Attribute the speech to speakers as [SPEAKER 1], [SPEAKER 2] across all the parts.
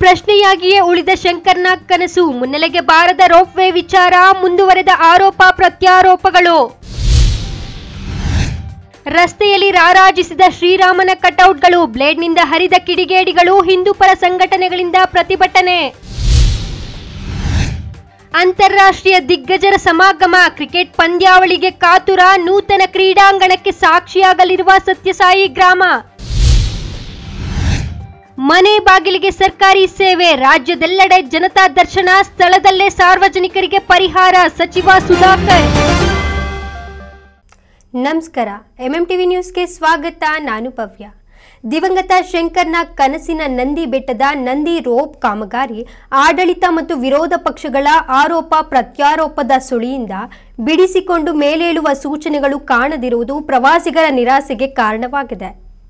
[SPEAKER 1] ಪ್ರಶ್ನೆಯಾಗಿಯೇ ಉಳಿದ ಶಂಕರ್ನಾಗ್ ಕನಸು ಮುನ್ನೆಲೆಗೆ ಬಾರದ ರೋಪ್ವೇ ವಿಚಾರ ಮುಂದುವರೆದ ಆರೋಪ ಪ್ರತ್ಯಾರೋಪಗಳು ರಸ್ತೆಯಲ್ಲಿ ರಾರಾಜಿಸಿದ ಶ್ರೀರಾಮನ ಕಟೌಟ್ಗಳು ಬ್ಲೇಡ್ನಿಂದ ಹರಿದ ಕಿಡಿಗೇಡಿಗಳು ಹಿಂದೂಪರ ಸಂಘಟನೆಗಳಿಂದ ಪ್ರತಿಭಟನೆ ಅಂತಾರಾಷ್ಟ್ರೀಯ ದಿಗ್ಗಜರ ಸಮಾಗಮ ಕ್ರಿಕೆಟ್ ಪಂದ್ಯಾವಳಿಗೆ ಕಾತುರ ನೂತನ ಕ್ರೀಡಾಂಗಣಕ್ಕೆ ಸಾಕ್ಷಿಯಾಗಲಿರುವ ಸತ್ಯಸಾಯಿ ಗ್ರಾಮ ಮನೆ ಬಾಗಿಲಿಗೆ ಸರ್ಕಾರಿ ಸೇವೆ ರಾಜ್ಯದೆಲ್ಲೆಡೆ ಜನತಾ ದರ್ಶನ ಸ್ಥಳದಲ್ಲೇ ಸಾರ್ವಜನಿಕರಿಗೆ ಪರಿಹಾರ ಸಚಿವ ಸುಧಾಕರ್ ನಮಸ್ಕಾರ ಎಂಎಂ ಟಿವಿ ನ್ಯೂಸ್ಗೆ ಸ್ವಾಗತ ನಾನು ಭವ್ಯ ದಿವಂಗತ ಶಂಕರ್ನ ಕನಸಿನ ನಂದಿ ಬೆಟ್ಟದ ನಂದಿ ರೋಪ್ ಕಾಮಗಾರಿ ಆಡಳಿತ ಮತ್ತು ವಿರೋಧ ಪಕ್ಷಗಳ ಆರೋಪ ಪ್ರತ್ಯಾರೋಪದ ಸುಳಿಯಿಂದ ಬಿಡಿಸಿಕೊಂಡು ಮೇಲೇಳುವ ಸೂಚನೆಗಳು ಕಾಣದಿರುವುದು ಪ್ರವಾಸಿಗರ ನಿರಾಸೆಗೆ ಕಾರಣವಾಗಿದೆ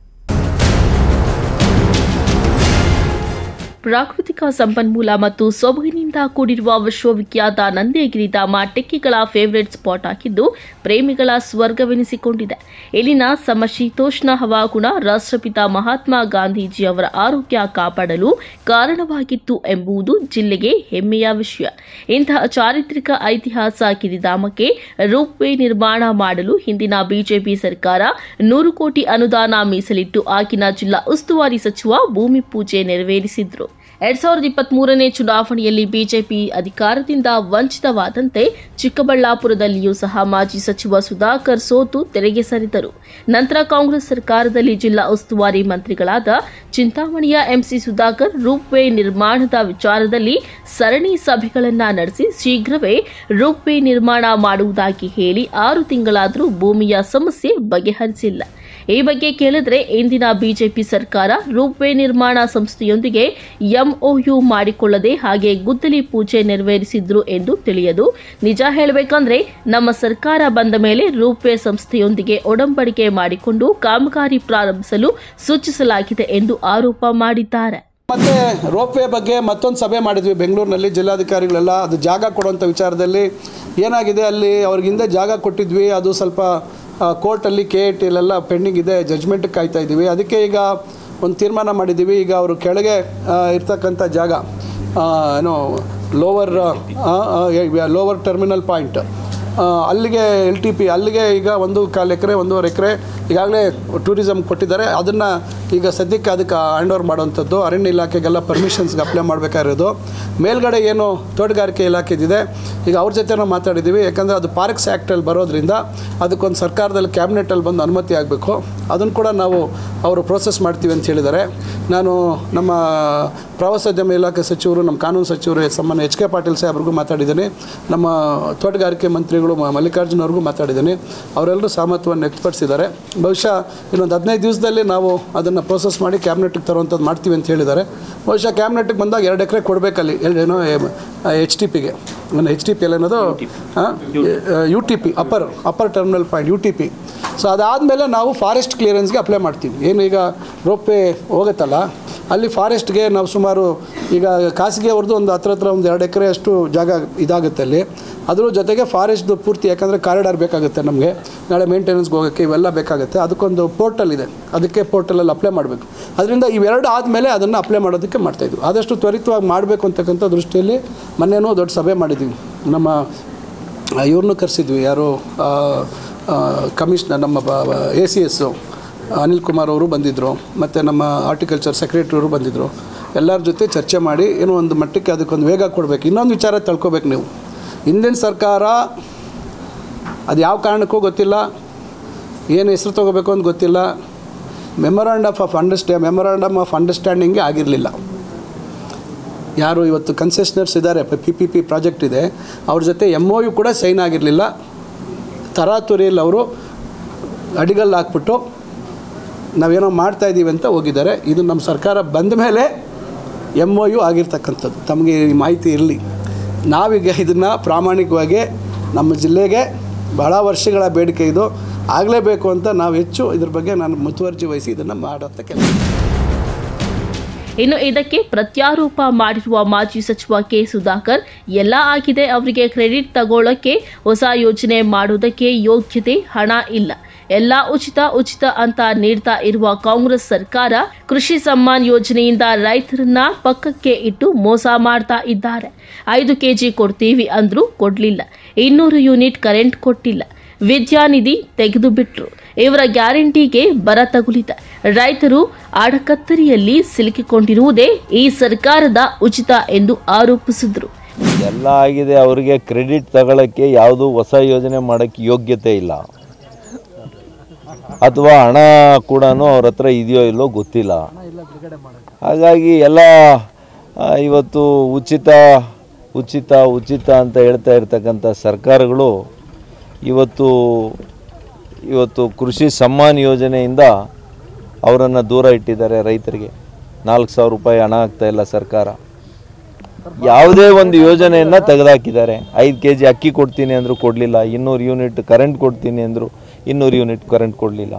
[SPEAKER 2] ಪ್ರಾಕೃತಿಕ ಸಂಪನ್ಮೂಲ ಮತ್ತು ಸೊಬಗಿನಿಂದ ಕೂಡಿರುವ ವಿಶ್ವವಿಖ್ಯಾತ ನಂದಿಗಿರಿಧಾಮ ಟೆಕ್ಕಿಗಳ ಫೇವರೇಟ್ ಸ್ಪಾಟ್ ಆಗಿದ್ದು ಪ್ರೇಮಿಗಳ ಸ್ವರ್ಗವೆನಿಸಿಕೊಂಡಿದೆ ಇಲ್ಲಿನ ಸಮಶೀತೋಷ್ಣ ಹವಾಗುಣ ರಾಷ್ಟ್ರಪಿತ ಮಹಾತ್ಮ ಗಾಂಧೀಜಿ ಅವರ ಆರೋಗ್ಯ ಕಾಪಾಡಲು ಕಾರಣವಾಗಿತ್ತು ಎಂಬುದು ಜಿಲ್ಲೆಗೆ ಹೆಮ್ಮೆಯ ವಿಷಯ ಇಂತಹ ಚಾರಿತ್ರಿಕ ಐತಿಹಾಸ ಗಿರಿಧಾಮಕ್ಕೆ ರೂಪ್ವೇ ನಿರ್ಮಾಣ ಮಾಡಲು ಹಿಂದಿನ ಬಿಜೆಪಿ ಸರ್ಕಾರ ನೂರು ಕೋಟಿ ಅನುದಾನ ಮೀಸಲಿಟ್ಟು ಆಗಿನ ಜಿಲ್ಲಾ ಉಸ್ತುವಾರಿ ಸಚಿವ ಭೂಮಿ ಪೂಜೆ ನೆರವೇರಿಸಿದ್ರು ಎರಡ್ ಸಾವಿರದ ಇಪ್ಪತ್ತ್ ಮೂರನೇ ಚುನಾವಣೆಯಲ್ಲಿ ಬಿಜೆಪಿ ಅಧಿಕಾರದಿಂದ ವಂಚಿತವಾದಂತೆ ಚಿಕ್ಕಬಳ್ಳಾಪುರದಲ್ಲಿಯೂ ಸಹ ಮಾಜಿ ಸಚಿವ ಸುಧಾಕರ್ ಸೋತು ತೆರೆಗೆ ಸರಿದರು ನಂತರ ಕಾಂಗ್ರೆಸ್ ಸರ್ಕಾರದಲ್ಲಿ ಜಿಲ್ಲಾ ಉಸ್ತುವಾರಿ ಮಂತ್ರಿಗಳಾದ ಚಿಂತಾಮಣಿಯ ಎಂಸಿ ಸುಧಾಕರ್ ರೂಪ್ವೇ ನಿರ್ಮಾಣದ ವಿಚಾರದಲ್ಲಿ ಸರಣಿ ಸಭೆಗಳನ್ನ ನಡೆಸಿ ಶೀಘ್ರವೇ ರೂಪ್ವೇ ನಿರ್ಮಾಣ ಮಾಡುವುದಾಗಿ ಹೇಳಿ ಆರು ತಿಂಗಳಾದರೂ ಭೂಮಿಯ ಸಮಸ್ಯೆ ಬಗೆಹರಿಸಿಲ್ಲ ಈ ಬಗ್ಗೆ ಕೇಳಿದ್ರೆ ಇಂದಿನ ಬಿಜೆಪಿ ಸರ್ಕಾರ ರೂಪ್ವೇ ನಿರ್ಮಾಣ ಸಂಸ್ಥೆಯೊಂದಿಗೆ ಎಂಒಯು ಮಾಡಿಕೊಳ್ಳದೆ ಹಾಗೆ ಗುದ್ದಲಿ ಪೂಜೆ ನೆರವೇರಿಸಿದ್ರು ಎಂದು ತಿಳಿಯದು ನಿಜ ಹೇಳಬೇಕಂದ್ರೆ ನಮ್ಮ ಸರ್ಕಾರ ಬಂದ ಮೇಲೆ ರೂಪ್ವೇ ಸಂಸ್ಥೆಯೊಂದಿಗೆ ಒಡಂಬಡಿಕೆ ಮಾಡಿಕೊಂಡು ಕಾಮಗಾರಿ ಪ್ರಾರಂಭಿಸಲು ಸೂಚಿಸಲಾಗಿದೆ ಎಂದು ಆರೋಪ ಮಾಡಿದ್ದಾರೆ
[SPEAKER 3] ಮತ್ತೆ ರೋಪ್ವೇ ಬಗ್ಗೆ ಮತ್ತೊಂದು ಸಭೆ ಮಾಡಿದ್ವಿ ಬೆಂಗಳೂರಿನಲ್ಲಿ ಜಿಲ್ಲಾಧಿಕಾರಿಗಳೆಲ್ಲ ಅದು ಜಾಗ ಕೊಡುವಂಥ ವಿಚಾರದಲ್ಲಿ ಏನಾಗಿದೆ ಅಲ್ಲಿ ಅವ್ರಿಗೆ ಹಿಂದೆ ಜಾಗ ಕೊಟ್ಟಿದ್ವಿ ಅದು ಸ್ವಲ್ಪ ಕೋರ್ಟಲ್ಲಿ ಕೆ ಎ ಟಿಲೆಲ್ಲ ಪೆಂಡಿಂಗ್ ಇದೆ ಜಜ್ಮೆಂಟಿಗೆ ಕಾಯ್ತಾ ಇದ್ದೀವಿ ಅದಕ್ಕೆ ಈಗ ಒಂದು ತೀರ್ಮಾನ ಮಾಡಿದ್ದೀವಿ ಈಗ ಅವರು ಕೆಳಗೆ ಆ, ಇರ್ತಕ್ಕಂಥ ಜಾಗ ಆ, ಏನೋ ಲೋವರ್ ಲೋವರ್ ಟರ್ಮಿನಲ್ ಪಾಯಿಂಟ್ ಆ, ಅಲ್ಲಿಗೆ ಎಲ್ ಟಿ ಪಿ ಅಲ್ಲಿಗೆ ಈಗ ಒಂದು ಕಾಲು ಎಕರೆ ಒಂದೂವರೆ ಎಕರೆ ಈಗಾಗಲೇ ಟೂರಿಸಮ್ ಕೊಟ್ಟಿದ್ದಾರೆ ಅದನ್ನು ಈಗ ಸದ್ಯಕ್ಕೆ ಅದಕ್ಕೆ ಹ್ಯಾಂಡ್ ಓವರ್ ಮಾಡುವಂಥದ್ದು ಅರಣ್ಯ ಇಲಾಖೆಗೆಲ್ಲ ಪರ್ಮಿಷನ್ಸ್ಗೆ ಅಪ್ಲೈ ಮಾಡಬೇಕಾಗಿರೋದು ಮೇಲ್ಗಡೆ ಏನು ತೋಟಗಾರಿಕೆ ಇಲಾಖೆದಿದೆ ಈಗ ಅವ್ರ ಜೊತೆ ನಾವು ಮಾತಾಡಿದ್ದೀವಿ ಯಾಕಂದರೆ ಅದು ಪಾರ್ಕ್ಸ್ ಆ್ಯಕ್ಟಲ್ಲಿ ಬರೋದ್ರಿಂದ ಅದಕ್ಕೊಂದು ಸರ್ಕಾರದಲ್ಲಿ ಕ್ಯಾಬಿನೆಟಲ್ಲಿ ಬಂದು ಅನುಮತಿ ಆಗಬೇಕು ಅದನ್ನು ಕೂಡ ನಾವು ಅವರು ಪ್ರೋಸೆಸ್ ಮಾಡ್ತೀವಿ ಅಂತ ಹೇಳಿದ್ದಾರೆ ನಾನು ನಮ್ಮ ಪ್ರವಾಸೋದ್ಯಮ ಇಲಾಖೆ ಸಚಿವರು ನಮ್ಮ ಕಾನೂನು ಸಚಿವರು ಸನ್ಮಾನ್ಯ ಎಚ್ ಕೆ ಪಾಟೀಲ್ ಸಾಹೇಬ್ರಿಗೂ ಮಾತಾಡಿದ್ದೀನಿ ನಮ್ಮ ತೋಟಗಾರಿಕೆ ಮಂತ್ರಿಗಳು ಮ- ಮಲ್ಲಿಕಾರ್ಜುನ್ ಅವ್ರಿಗೂ ಮಾತಾಡಿದ್ದೀನಿ ಅವರೆಲ್ಲರೂ ಸಹಮತವನ್ನು ವ್ಯಕ್ತಪಡಿಸಿದ್ದಾರೆ ಬಹುಶಃ ಇನ್ನೊಂದು ಹದಿನೈದು ದಿವಸದಲ್ಲಿ ನಾವು ಅದನ್ನು ಪ್ರೋಸೆಸ್ ಮಾಡಿ ಕ್ಯಾಬಿನೆಟ್ಗೆ ತರುವಂಥದ್ದು ಮಾಡ್ತೀವಿ ಅಂತ ಹೇಳಿದ್ದಾರೆ ಬಹುಶಃ ಕ್ಯಾಬಿನೆಟ್ಗೆ ಬಂದಾಗ ಎರಡು ಎಕರೆ ಕೊಡಬೇಕಲ್ಲಿ ಏನೋ ಎಚ್ ಟಿ ಪಿಗೆ ಎಚ್ ಟಿ ಪಿ ಅಲ್ಲಿ ಅನ್ನೋದು U T P upper upper terminal point U T P so ಅದಾದಮೇಲೆ ನಾವು ಫಾರೆಸ್ಟ್ ಕ್ಲಿಯರೆನ್ಸ್ಗೆ ಅಪ್ಲೈ ಮಾಡ್ತೀವಿ ಏನು ಈಗ ರೋಪೇ ಹೋಗುತ್ತಲ್ಲ ಅಲ್ಲಿ ಫಾರೆಸ್ಟ್ಗೆ ನಾವು ಸುಮಾರು ಈಗ ಖಾಸಗಿ ಅವ್ರದ್ದು ಒಂದು ಹತ್ರ ಹತ್ರ ಒಂದು ಎರಡು ಎಕರೆ ಅಷ್ಟು ಜಾಗ ಇದಾಗುತ್ತೆ ಅಲ್ಲಿ ಅದ್ರ ಜೊತೆಗೆ ಫಾರೆಸ್ಟ್ದು ಪೂರ್ತಿ ಯಾಕಂದರೆ ಕಾರಿಡಾರ್ ಬೇಕಾಗುತ್ತೆ ನಮಗೆ ನಾಳೆ ಮೇಂಟೆನೆನ್ಸ್ಗೆ ಹೋಗೋಕ್ಕೆ ಇವೆಲ್ಲ ಬೇಕಾಗುತ್ತೆ ಅದಕ್ಕೊಂದು ಪೋರ್ಟಲ್ ಇದೆ ಅದಕ್ಕೆ ಪೋರ್ಟಲಲ್ಲಿ ಅಪ್ಲೈ ಮಾಡಬೇಕು ಅದರಿಂದ ಇವೆರಡು ಆದಮೇಲೆ ಅದನ್ನು ಅಪ್ಲೈ ಮಾಡೋದಕ್ಕೆ ಮಾಡ್ತಾಯಿದ್ವಿ ಆದಷ್ಟು ತ್ವರಿತವಾಗಿ ಮಾಡಬೇಕು ಅಂತಕ್ಕಂಥ ದೃಷ್ಟಿಯಲ್ಲಿ ಮೊನ್ನೆನೂ ದೊಡ್ಡ ಸಭೆ ಮಾಡಿದ್ದೀವಿ ನಮ್ಮ ಇವ್ರನ್ನೂ ಕರೆಸಿದ್ವಿ ಯಾರು ಕಮಿಷ್ನರ್ ನಮ್ಮ A C S Anil Kumar ಅವರು ಬಂದಿದ್ದರು ಮತ್ತು ನಮ್ಮ ಆರ್ಟಿಕಲ್ಚರ್ ಸೆಕ್ರೆಟರಿ ಅವರು ಬಂದಿದ್ದರು ಎಲ್ಲರ ಜೊತೆ ಚರ್ಚೆ ಮಾಡಿ ಏನೋ ಒಂದು ಮಟ್ಟಕ್ಕೆ ಅದಕ್ಕೊಂದು ವೇಗ ಕೊಡಬೇಕು ಇನ್ನೊಂದು ವಿಚಾರ ತಿಳ್ಕೊಬೇಕು ನೀವು ಹಿಂದಿನ ಸರ್ಕಾರ ಅದು ಯಾವ ಕಾರಣಕ್ಕೂ ಗೊತ್ತಿಲ್ಲ ಏನು ಹೆಸರು ತೊಗೋಬೇಕು ಅಂತ ಗೊತ್ತಿಲ್ಲ ಮೆಮೊರಾಂಡಮ್ ಆಫ್ ಅಂಡರ್ಸ್ಟ್ಯಾ ಮೆಮೊರಾಂಡಮ್ ಆಫ್ ಅಂಡರ್ಸ್ಟ್ಯಾಂಡಿಂಗೇ ಆಗಿರಲಿಲ್ಲ ಯಾರು ಇವತ್ತು ಕನ್ಸೆಷನರ್ಸ್ ಇದ್ದಾರೆ ಪಿ ಪಿ ಪಿ ಪ್ರಾಜೆಕ್ಟ್ ಇದೆ ಅವ್ರ ಜೊತೆ ಎಮ್ ಒ ಯು ಕೂಡ ಸೈನ್ ಆಗಿರಲಿಲ್ಲ ತರಾತುರಿಯಲ್ಲಿ ಅವರು ಅಡಿಗಲ್ಲಿ ಹಾಕ್ಬಿಟ್ಟು ನಾವೇನೋ ಮಾಡ್ತಾ ಇದ್ದೀವಿ ಅಂತ ಹೋಗಿದ್ದಾರೆ ಇದು ನಮ್ಮ ಸರ್ಕಾರ ಬಂದ ಮೇಲೆ ಎಮ್ ಒ ಯು ಆಗಿರ್ತಕ್ಕಂಥದ್ದು ತಮಗೆ ಈ ಮಾಹಿತಿ ಇರಲಿ ನಾವೀಗ ಇದನ್ನು ಪ್ರಾಮಾಣಿಕವಾಗಿ ನಮ್ಮ ಜಿಲ್ಲೆಗೆ ಬಹಳ ವರ್ಷಗಳ ಬೇಡಿಕೆ ಇದು ಆಗಲೇಬೇಕು ಅಂತ ನಾವು ಹೆಚ್ಚು ಇದ್ರ ಬಗ್ಗೆ ನಾನು ಮುತುವರ್ಜಿ ವಹಿಸಿ ಇದನ್ನು ಮಾಡೋಂಥ ಕೆಲಸ
[SPEAKER 2] ಇನ್ನು ಇದಕ್ಕೆ ಪ್ರತ್ಯಾರೋಪ ಮಾಡಿರುವ ಮಾಜಿ ಸಚಿವ ಕೆ ಸುಧಾಕರ್ ಎಲ್ಲ ಆಗಿದೆ ಅವರಿಗೆ ಕ್ರೆಡಿಟ್ ತಗೊಳ್ಳೋಕೆ ಹೊಸ ಯೋಜನೆ ಮಾಡುವುದಕ್ಕೆ ಯೋಗ್ಯತೆ ಹಣ ಇಲ್ಲ ಎಲ್ಲಾ ಉಚಿತ ಉಚಿತ ಅಂತ ನೀಡ್ತಾ ಇರುವ ಕಾಂಗ್ರೆಸ್ ಸರ್ಕಾರ ಕೃಷಿ ಸಮ್ಮಾನ್ ಯೋಜನೆಯಿಂದ ರೈತರನ್ನ ಪಕ್ಕಕ್ಕೆ ಇಟ್ಟು ಮೋಸ ಮಾಡ್ತಾ ಇದ್ದಾರೆ ಐದು ಕೆಜಿ ಕೊಡ್ತೀವಿ ಅಂದ್ರೂ ಕೊಡ್ಲಿಲ್ಲ ಇನ್ನೂರು ಯೂನಿಟ್ ಕರೆಂಟ್ ಕೊಟ್ಟಿಲ್ಲ ವಿದ್ಯಾನಿಧಿ ತೆಗೆದು ಬಿಟ್ರು ಇವರ ಗ್ಯಾರಂಟಿಗೆ ಬರ ತಗುಲಿದೆ ರೈತರು ಆಡಕತ್ತರಿಯಲ್ಲಿ ಸಿಲುಕಿಕೊಂಡಿರುವುದೇ ಈ ಸರ್ಕಾರದ ಉಚಿತ ಎಂದು ಆರೋಪಿಸಿದರು
[SPEAKER 4] ಎಲ್ಲ ಆಗಿದೆ ಅವರಿಗೆ ಕ್ರೆಡಿಟ್ ತಗೊಳ್ಳೋಕ್ಕೆ ಯಾವುದು ಹೊಸ ಯೋಜನೆ ಮಾಡೋಕ್ಕೆ ಯೋಗ್ಯತೆ ಇಲ್ಲ ಅಥವಾ ಹಣ ಕೂಡ ಅವ್ರ ಹತ್ರ ಇದೆಯೋ ಇಲ್ಲೋ ಗೊತ್ತಿಲ್ಲ ಹಾಗಾಗಿ ಎಲ್ಲ ಆ, ಇವತ್ತು ಉಚಿತ ಉಚಿತ ಉಚಿತ ಅಂತ ಹೇಳ್ತಾ ಇರ್ತಕ್ಕಂಥ ಸರ್ಕಾರಗಳು ಇವತ್ತು ಇವತ್ತು ಕೃಷಿ ಸಮ್ಮಾನ್ ಯೋಜನೆಯಿಂದ ಅವರನ್ನು ದೂರ ಇಟ್ಟಿದ್ದಾರೆ ರೈತರಿಗೆ ನಾಲ್ಕು ಸಾವಿರ ರೂಪಾಯಿ ಹಣ ಆಗ್ತಾ ಇಲ್ಲ ಸರ್ಕಾರ ಯಾವುದೇ ಒಂದು ಯೋಜನೆಯನ್ನು ತೆಗೆದುಹಾಕಿದ್ದಾರೆ ಐದು ಕೆ ಜಿ ಅಕ್ಕಿ ಕೊಡ್ತೀನಿ ಅಂದರು ಕೊಡಲಿಲ್ಲ ಇನ್ನೂರು ಯೂನಿಟ್ ಕರೆಂಟ್ ಕೊಡ್ತೀನಿ ಅಂದರು ಇನ್ನೂರು ಯೂನಿಟ್ ಕರೆಂಟ್ ಕೊಡಲಿಲ್ಲ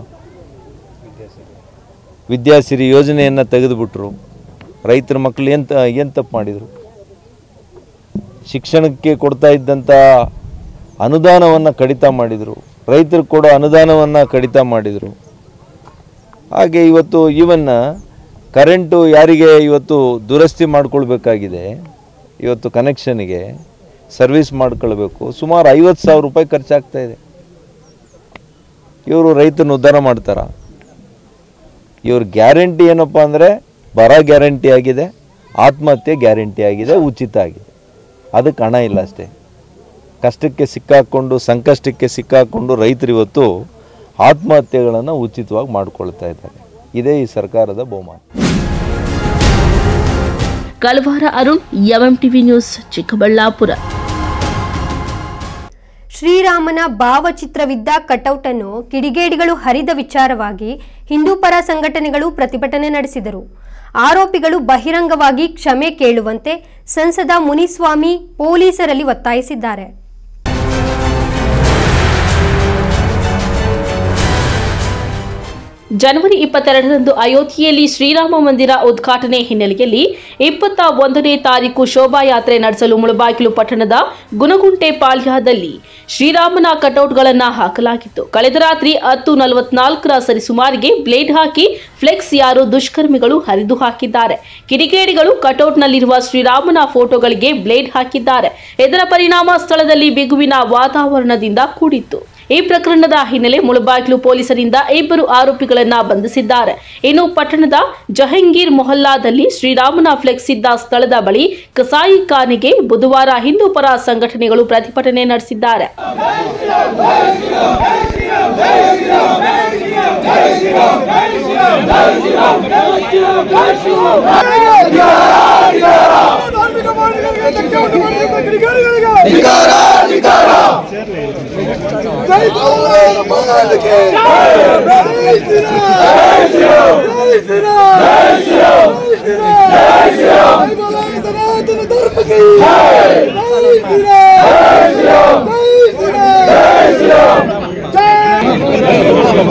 [SPEAKER 4] ವಿದ್ಯಾಸಿರಿ ಯೋಜನೆಯನ್ನು ತೆಗೆದುಬಿಟ್ರು ರೈತರ ಮಕ್ಕಳು ಏನು ತ ಏನು ತಪ್ಪು ಮಾಡಿದರು ಶಿಕ್ಷಣಕ್ಕೆ ಕೊಡ್ತಾ ಇದ್ದಂಥ ಅನುದಾನವನ್ನು ಕಡಿತ ಮಾಡಿದರು ರೈತರಿಗೆ ಕೊಡೋ ಅನುದಾನವನ್ನು ಕಡಿತ ಮಾಡಿದರು ಹಾಗೆ ಇವತ್ತು ಇವನ್ನ ಕರೆಂಟು ಯಾರಿಗೆ ಇವತ್ತು ದುರಸ್ತಿ ಮಾಡ್ಕೊಳ್ಬೇಕಾಗಿದೆ ಇವತ್ತು ಕನೆಕ್ಷನ್ಗೆ ಸರ್ವಿಸ್ ಮಾಡ್ಕೊಳ್ಬೇಕು ಸುಮಾರು ಐವತ್ತು ಸಾವಿರ ರೂಪಾಯಿ ಖರ್ಚಾಗ್ತಾ ಇದೆ ಇವರು ರೈತನ ಉದ್ಧಾರ ಮಾಡ್ತಾರ ಇವ್ರ ಗ್ಯಾರಂಟಿ ಏನಪ್ಪ ಅಂದರೆ ಬರ ಗ್ಯಾರಂಟಿ ಆಗಿದೆ ಆತ್ಮಹತ್ಯೆ ಗ್ಯಾರಂಟಿ ಆಗಿದೆ ಉಚಿತ ಆಗಿದೆ ಅದಕ್ಕೆ ಹಣ ಇಲ್ಲ ಅಷ್ಟೇ ಕಷ್ಟಕ್ಕೆ ಸಿಕ್ಕಾಕೊಂಡು ಸಂಕಷ್ಟಕ್ಕೆ ಸಿಕ್ಕಾಕೊಂಡು ರೈತರು ಇವತ್ತು ಆತ್ಮಹತ್ಯೆಗಳನ್ನು ಉಚಿತವಾಗಿ ಮಾಡ್ಕೊಳ್ತಾ ಇದ್ದಾರೆ ಇದೇ ಈ ಸರ್ಕಾರದ ಬಹುಮಾನ
[SPEAKER 2] ಕಲವಾರ ಅರುಣ್ ಎಂಎಂಟಿವಿ ನ್ಯೂಸ್ ಚಿಕ್ಕಬಳ್ಳಾಪುರ
[SPEAKER 1] ಶ್ರೀರಾಮನ ಭಾವಚಿತ್ರವಿದ್ದ ಕಟೌಟ್ ಅನ್ನು ಕಿಡಿಗೇಡಿಗಳು ಹರಿದ ವಿಚಾರವಾಗಿ ಹಿಂದೂ ಪರ ಸಂಘಟನೆಗಳು ಪ್ರತಿಭಟನೆ ನಡೆಸಿದರು ಆರೋಪಿಗಳು ಬಹಿರಂಗವಾಗಿ ಕ್ಷಮೆ ಕೇಳುವಂತೆ ಸಂಸದ ಮುನಿಸ್ವಾಮಿ ಪೊಲೀಸರಲ್ಲಿ ಒತ್ತಾಯಿಸಿದ್ದಾರೆ
[SPEAKER 2] ಜನವರಿ ಇಪ್ಪತ್ತೆರಡರಂದು ಅಯೋಧ್ಯೆಯಲ್ಲಿ ಶ್ರೀರಾಮ ಮಂದಿರ ಉದ್ಘಾಟನೆ ಹಿನ್ನೆಲೆಯಲ್ಲಿ ಇಪ್ಪತ್ತ ಒಂದನೇ ತಾರೀಕು ಶೋಭಾಯಾತ್ರೆ ನಡೆಸಲು ಮುಳಬಾಗಿಲು ಪಟ್ಟಣದ ಗುನಗುಂಟೆ ಪಾಳ್ಯದಲ್ಲಿ ಶ್ರೀರಾಮನ ಕಟೌಟ್ಗಳನ್ನು ಹಾಕಲಾಗಿತ್ತು ಕಳೆದ ರಾತ್ರಿ ಹತ್ತು ನಲವತ್ನಾಲ್ಕರ ಸರಿಸುಮಾರಿಗೆ ಬ್ಲೇಡ್ ಹಾಕಿ ಫ್ಲೆಕ್ಸ್ ಯಾರು ದುಷ್ಕರ್ಮಿಗಳು ಹರಿದು ಹಾಕಿದ್ದಾರೆ ಕಿಡಿಗೇಡಿಗಳು ಕಟೌಟ್ನಲ್ಲಿರುವ ಶ್ರೀರಾಮನ ಫೋಟೋಗಳಿಗೆ ಬ್ಲೇಡ್ ಹಾಕಿದ್ದಾರೆ ಇದರ ಪರಿಣಾಮ ಸ್ಥಳದಲ್ಲಿ ಬಿಗುವಿನ ವಾತಾವರಣದಿಂದ ಕೂಡಿತ್ತು ಈ ಪ್ರಕರಣದ ಹಿನ್ನೆಲೆ ಮುಳಬಾಗಿಲು ಪೊಲೀಸರಿಂದ ಇಬ್ಬರು ಆರೋಪಿಗಳನ್ನ ಬಂಧಿಸಿದ್ದಾರೆ ಇನ್ನು ಪಟ್ಟಣದ ಜಹಂಗೀರ್ ಮೊಹಲ್ಲಾದಲ್ಲಿ ಶ್ರೀರಾಮನ ಫ್ಲೆಕ್ಸ್ ಇದ್ದ ಸ್ಥಳದ ಬಳಿ ಕಸಾಯಿ ಖಾನೆಗೆ ಬುಧವಾರ ಹಿಂದೂ ಪರ ಸಂಘಟನೆಗಳು ಪ್ರತಿಭಟನೆ ನಡೆಸಿದ್ದಾರೆ
[SPEAKER 5] ಧಾರ್ಮಿಕ ಮಾರ್ಗಗಳಿಗೆ ಧಕ್ಕೆ ಉಂಟು ಮಾಡಿದಂತ ಕಿಡಿಗೇಡಿಗಳಿಗೆ ಜೈ ಶ್ರೀರಾಮ ಮಹಾರಾಜಕ್ಕೆ! ಜೈ ಶ್ರೀರಾಮ್! ಜೈ ಶ್ರೀರಾಮ್! ಜೈ ಶ್ರೀರಾಮ್! ಜೈ ಭವಾನಿ ಸನಾತನ ಧರ್ಮಕ್ಕೆ! ಜೈ ಶ್ರೀರಾಮ್! ಜೈ ಶ್ರೀರಾಮ್! ಜೈ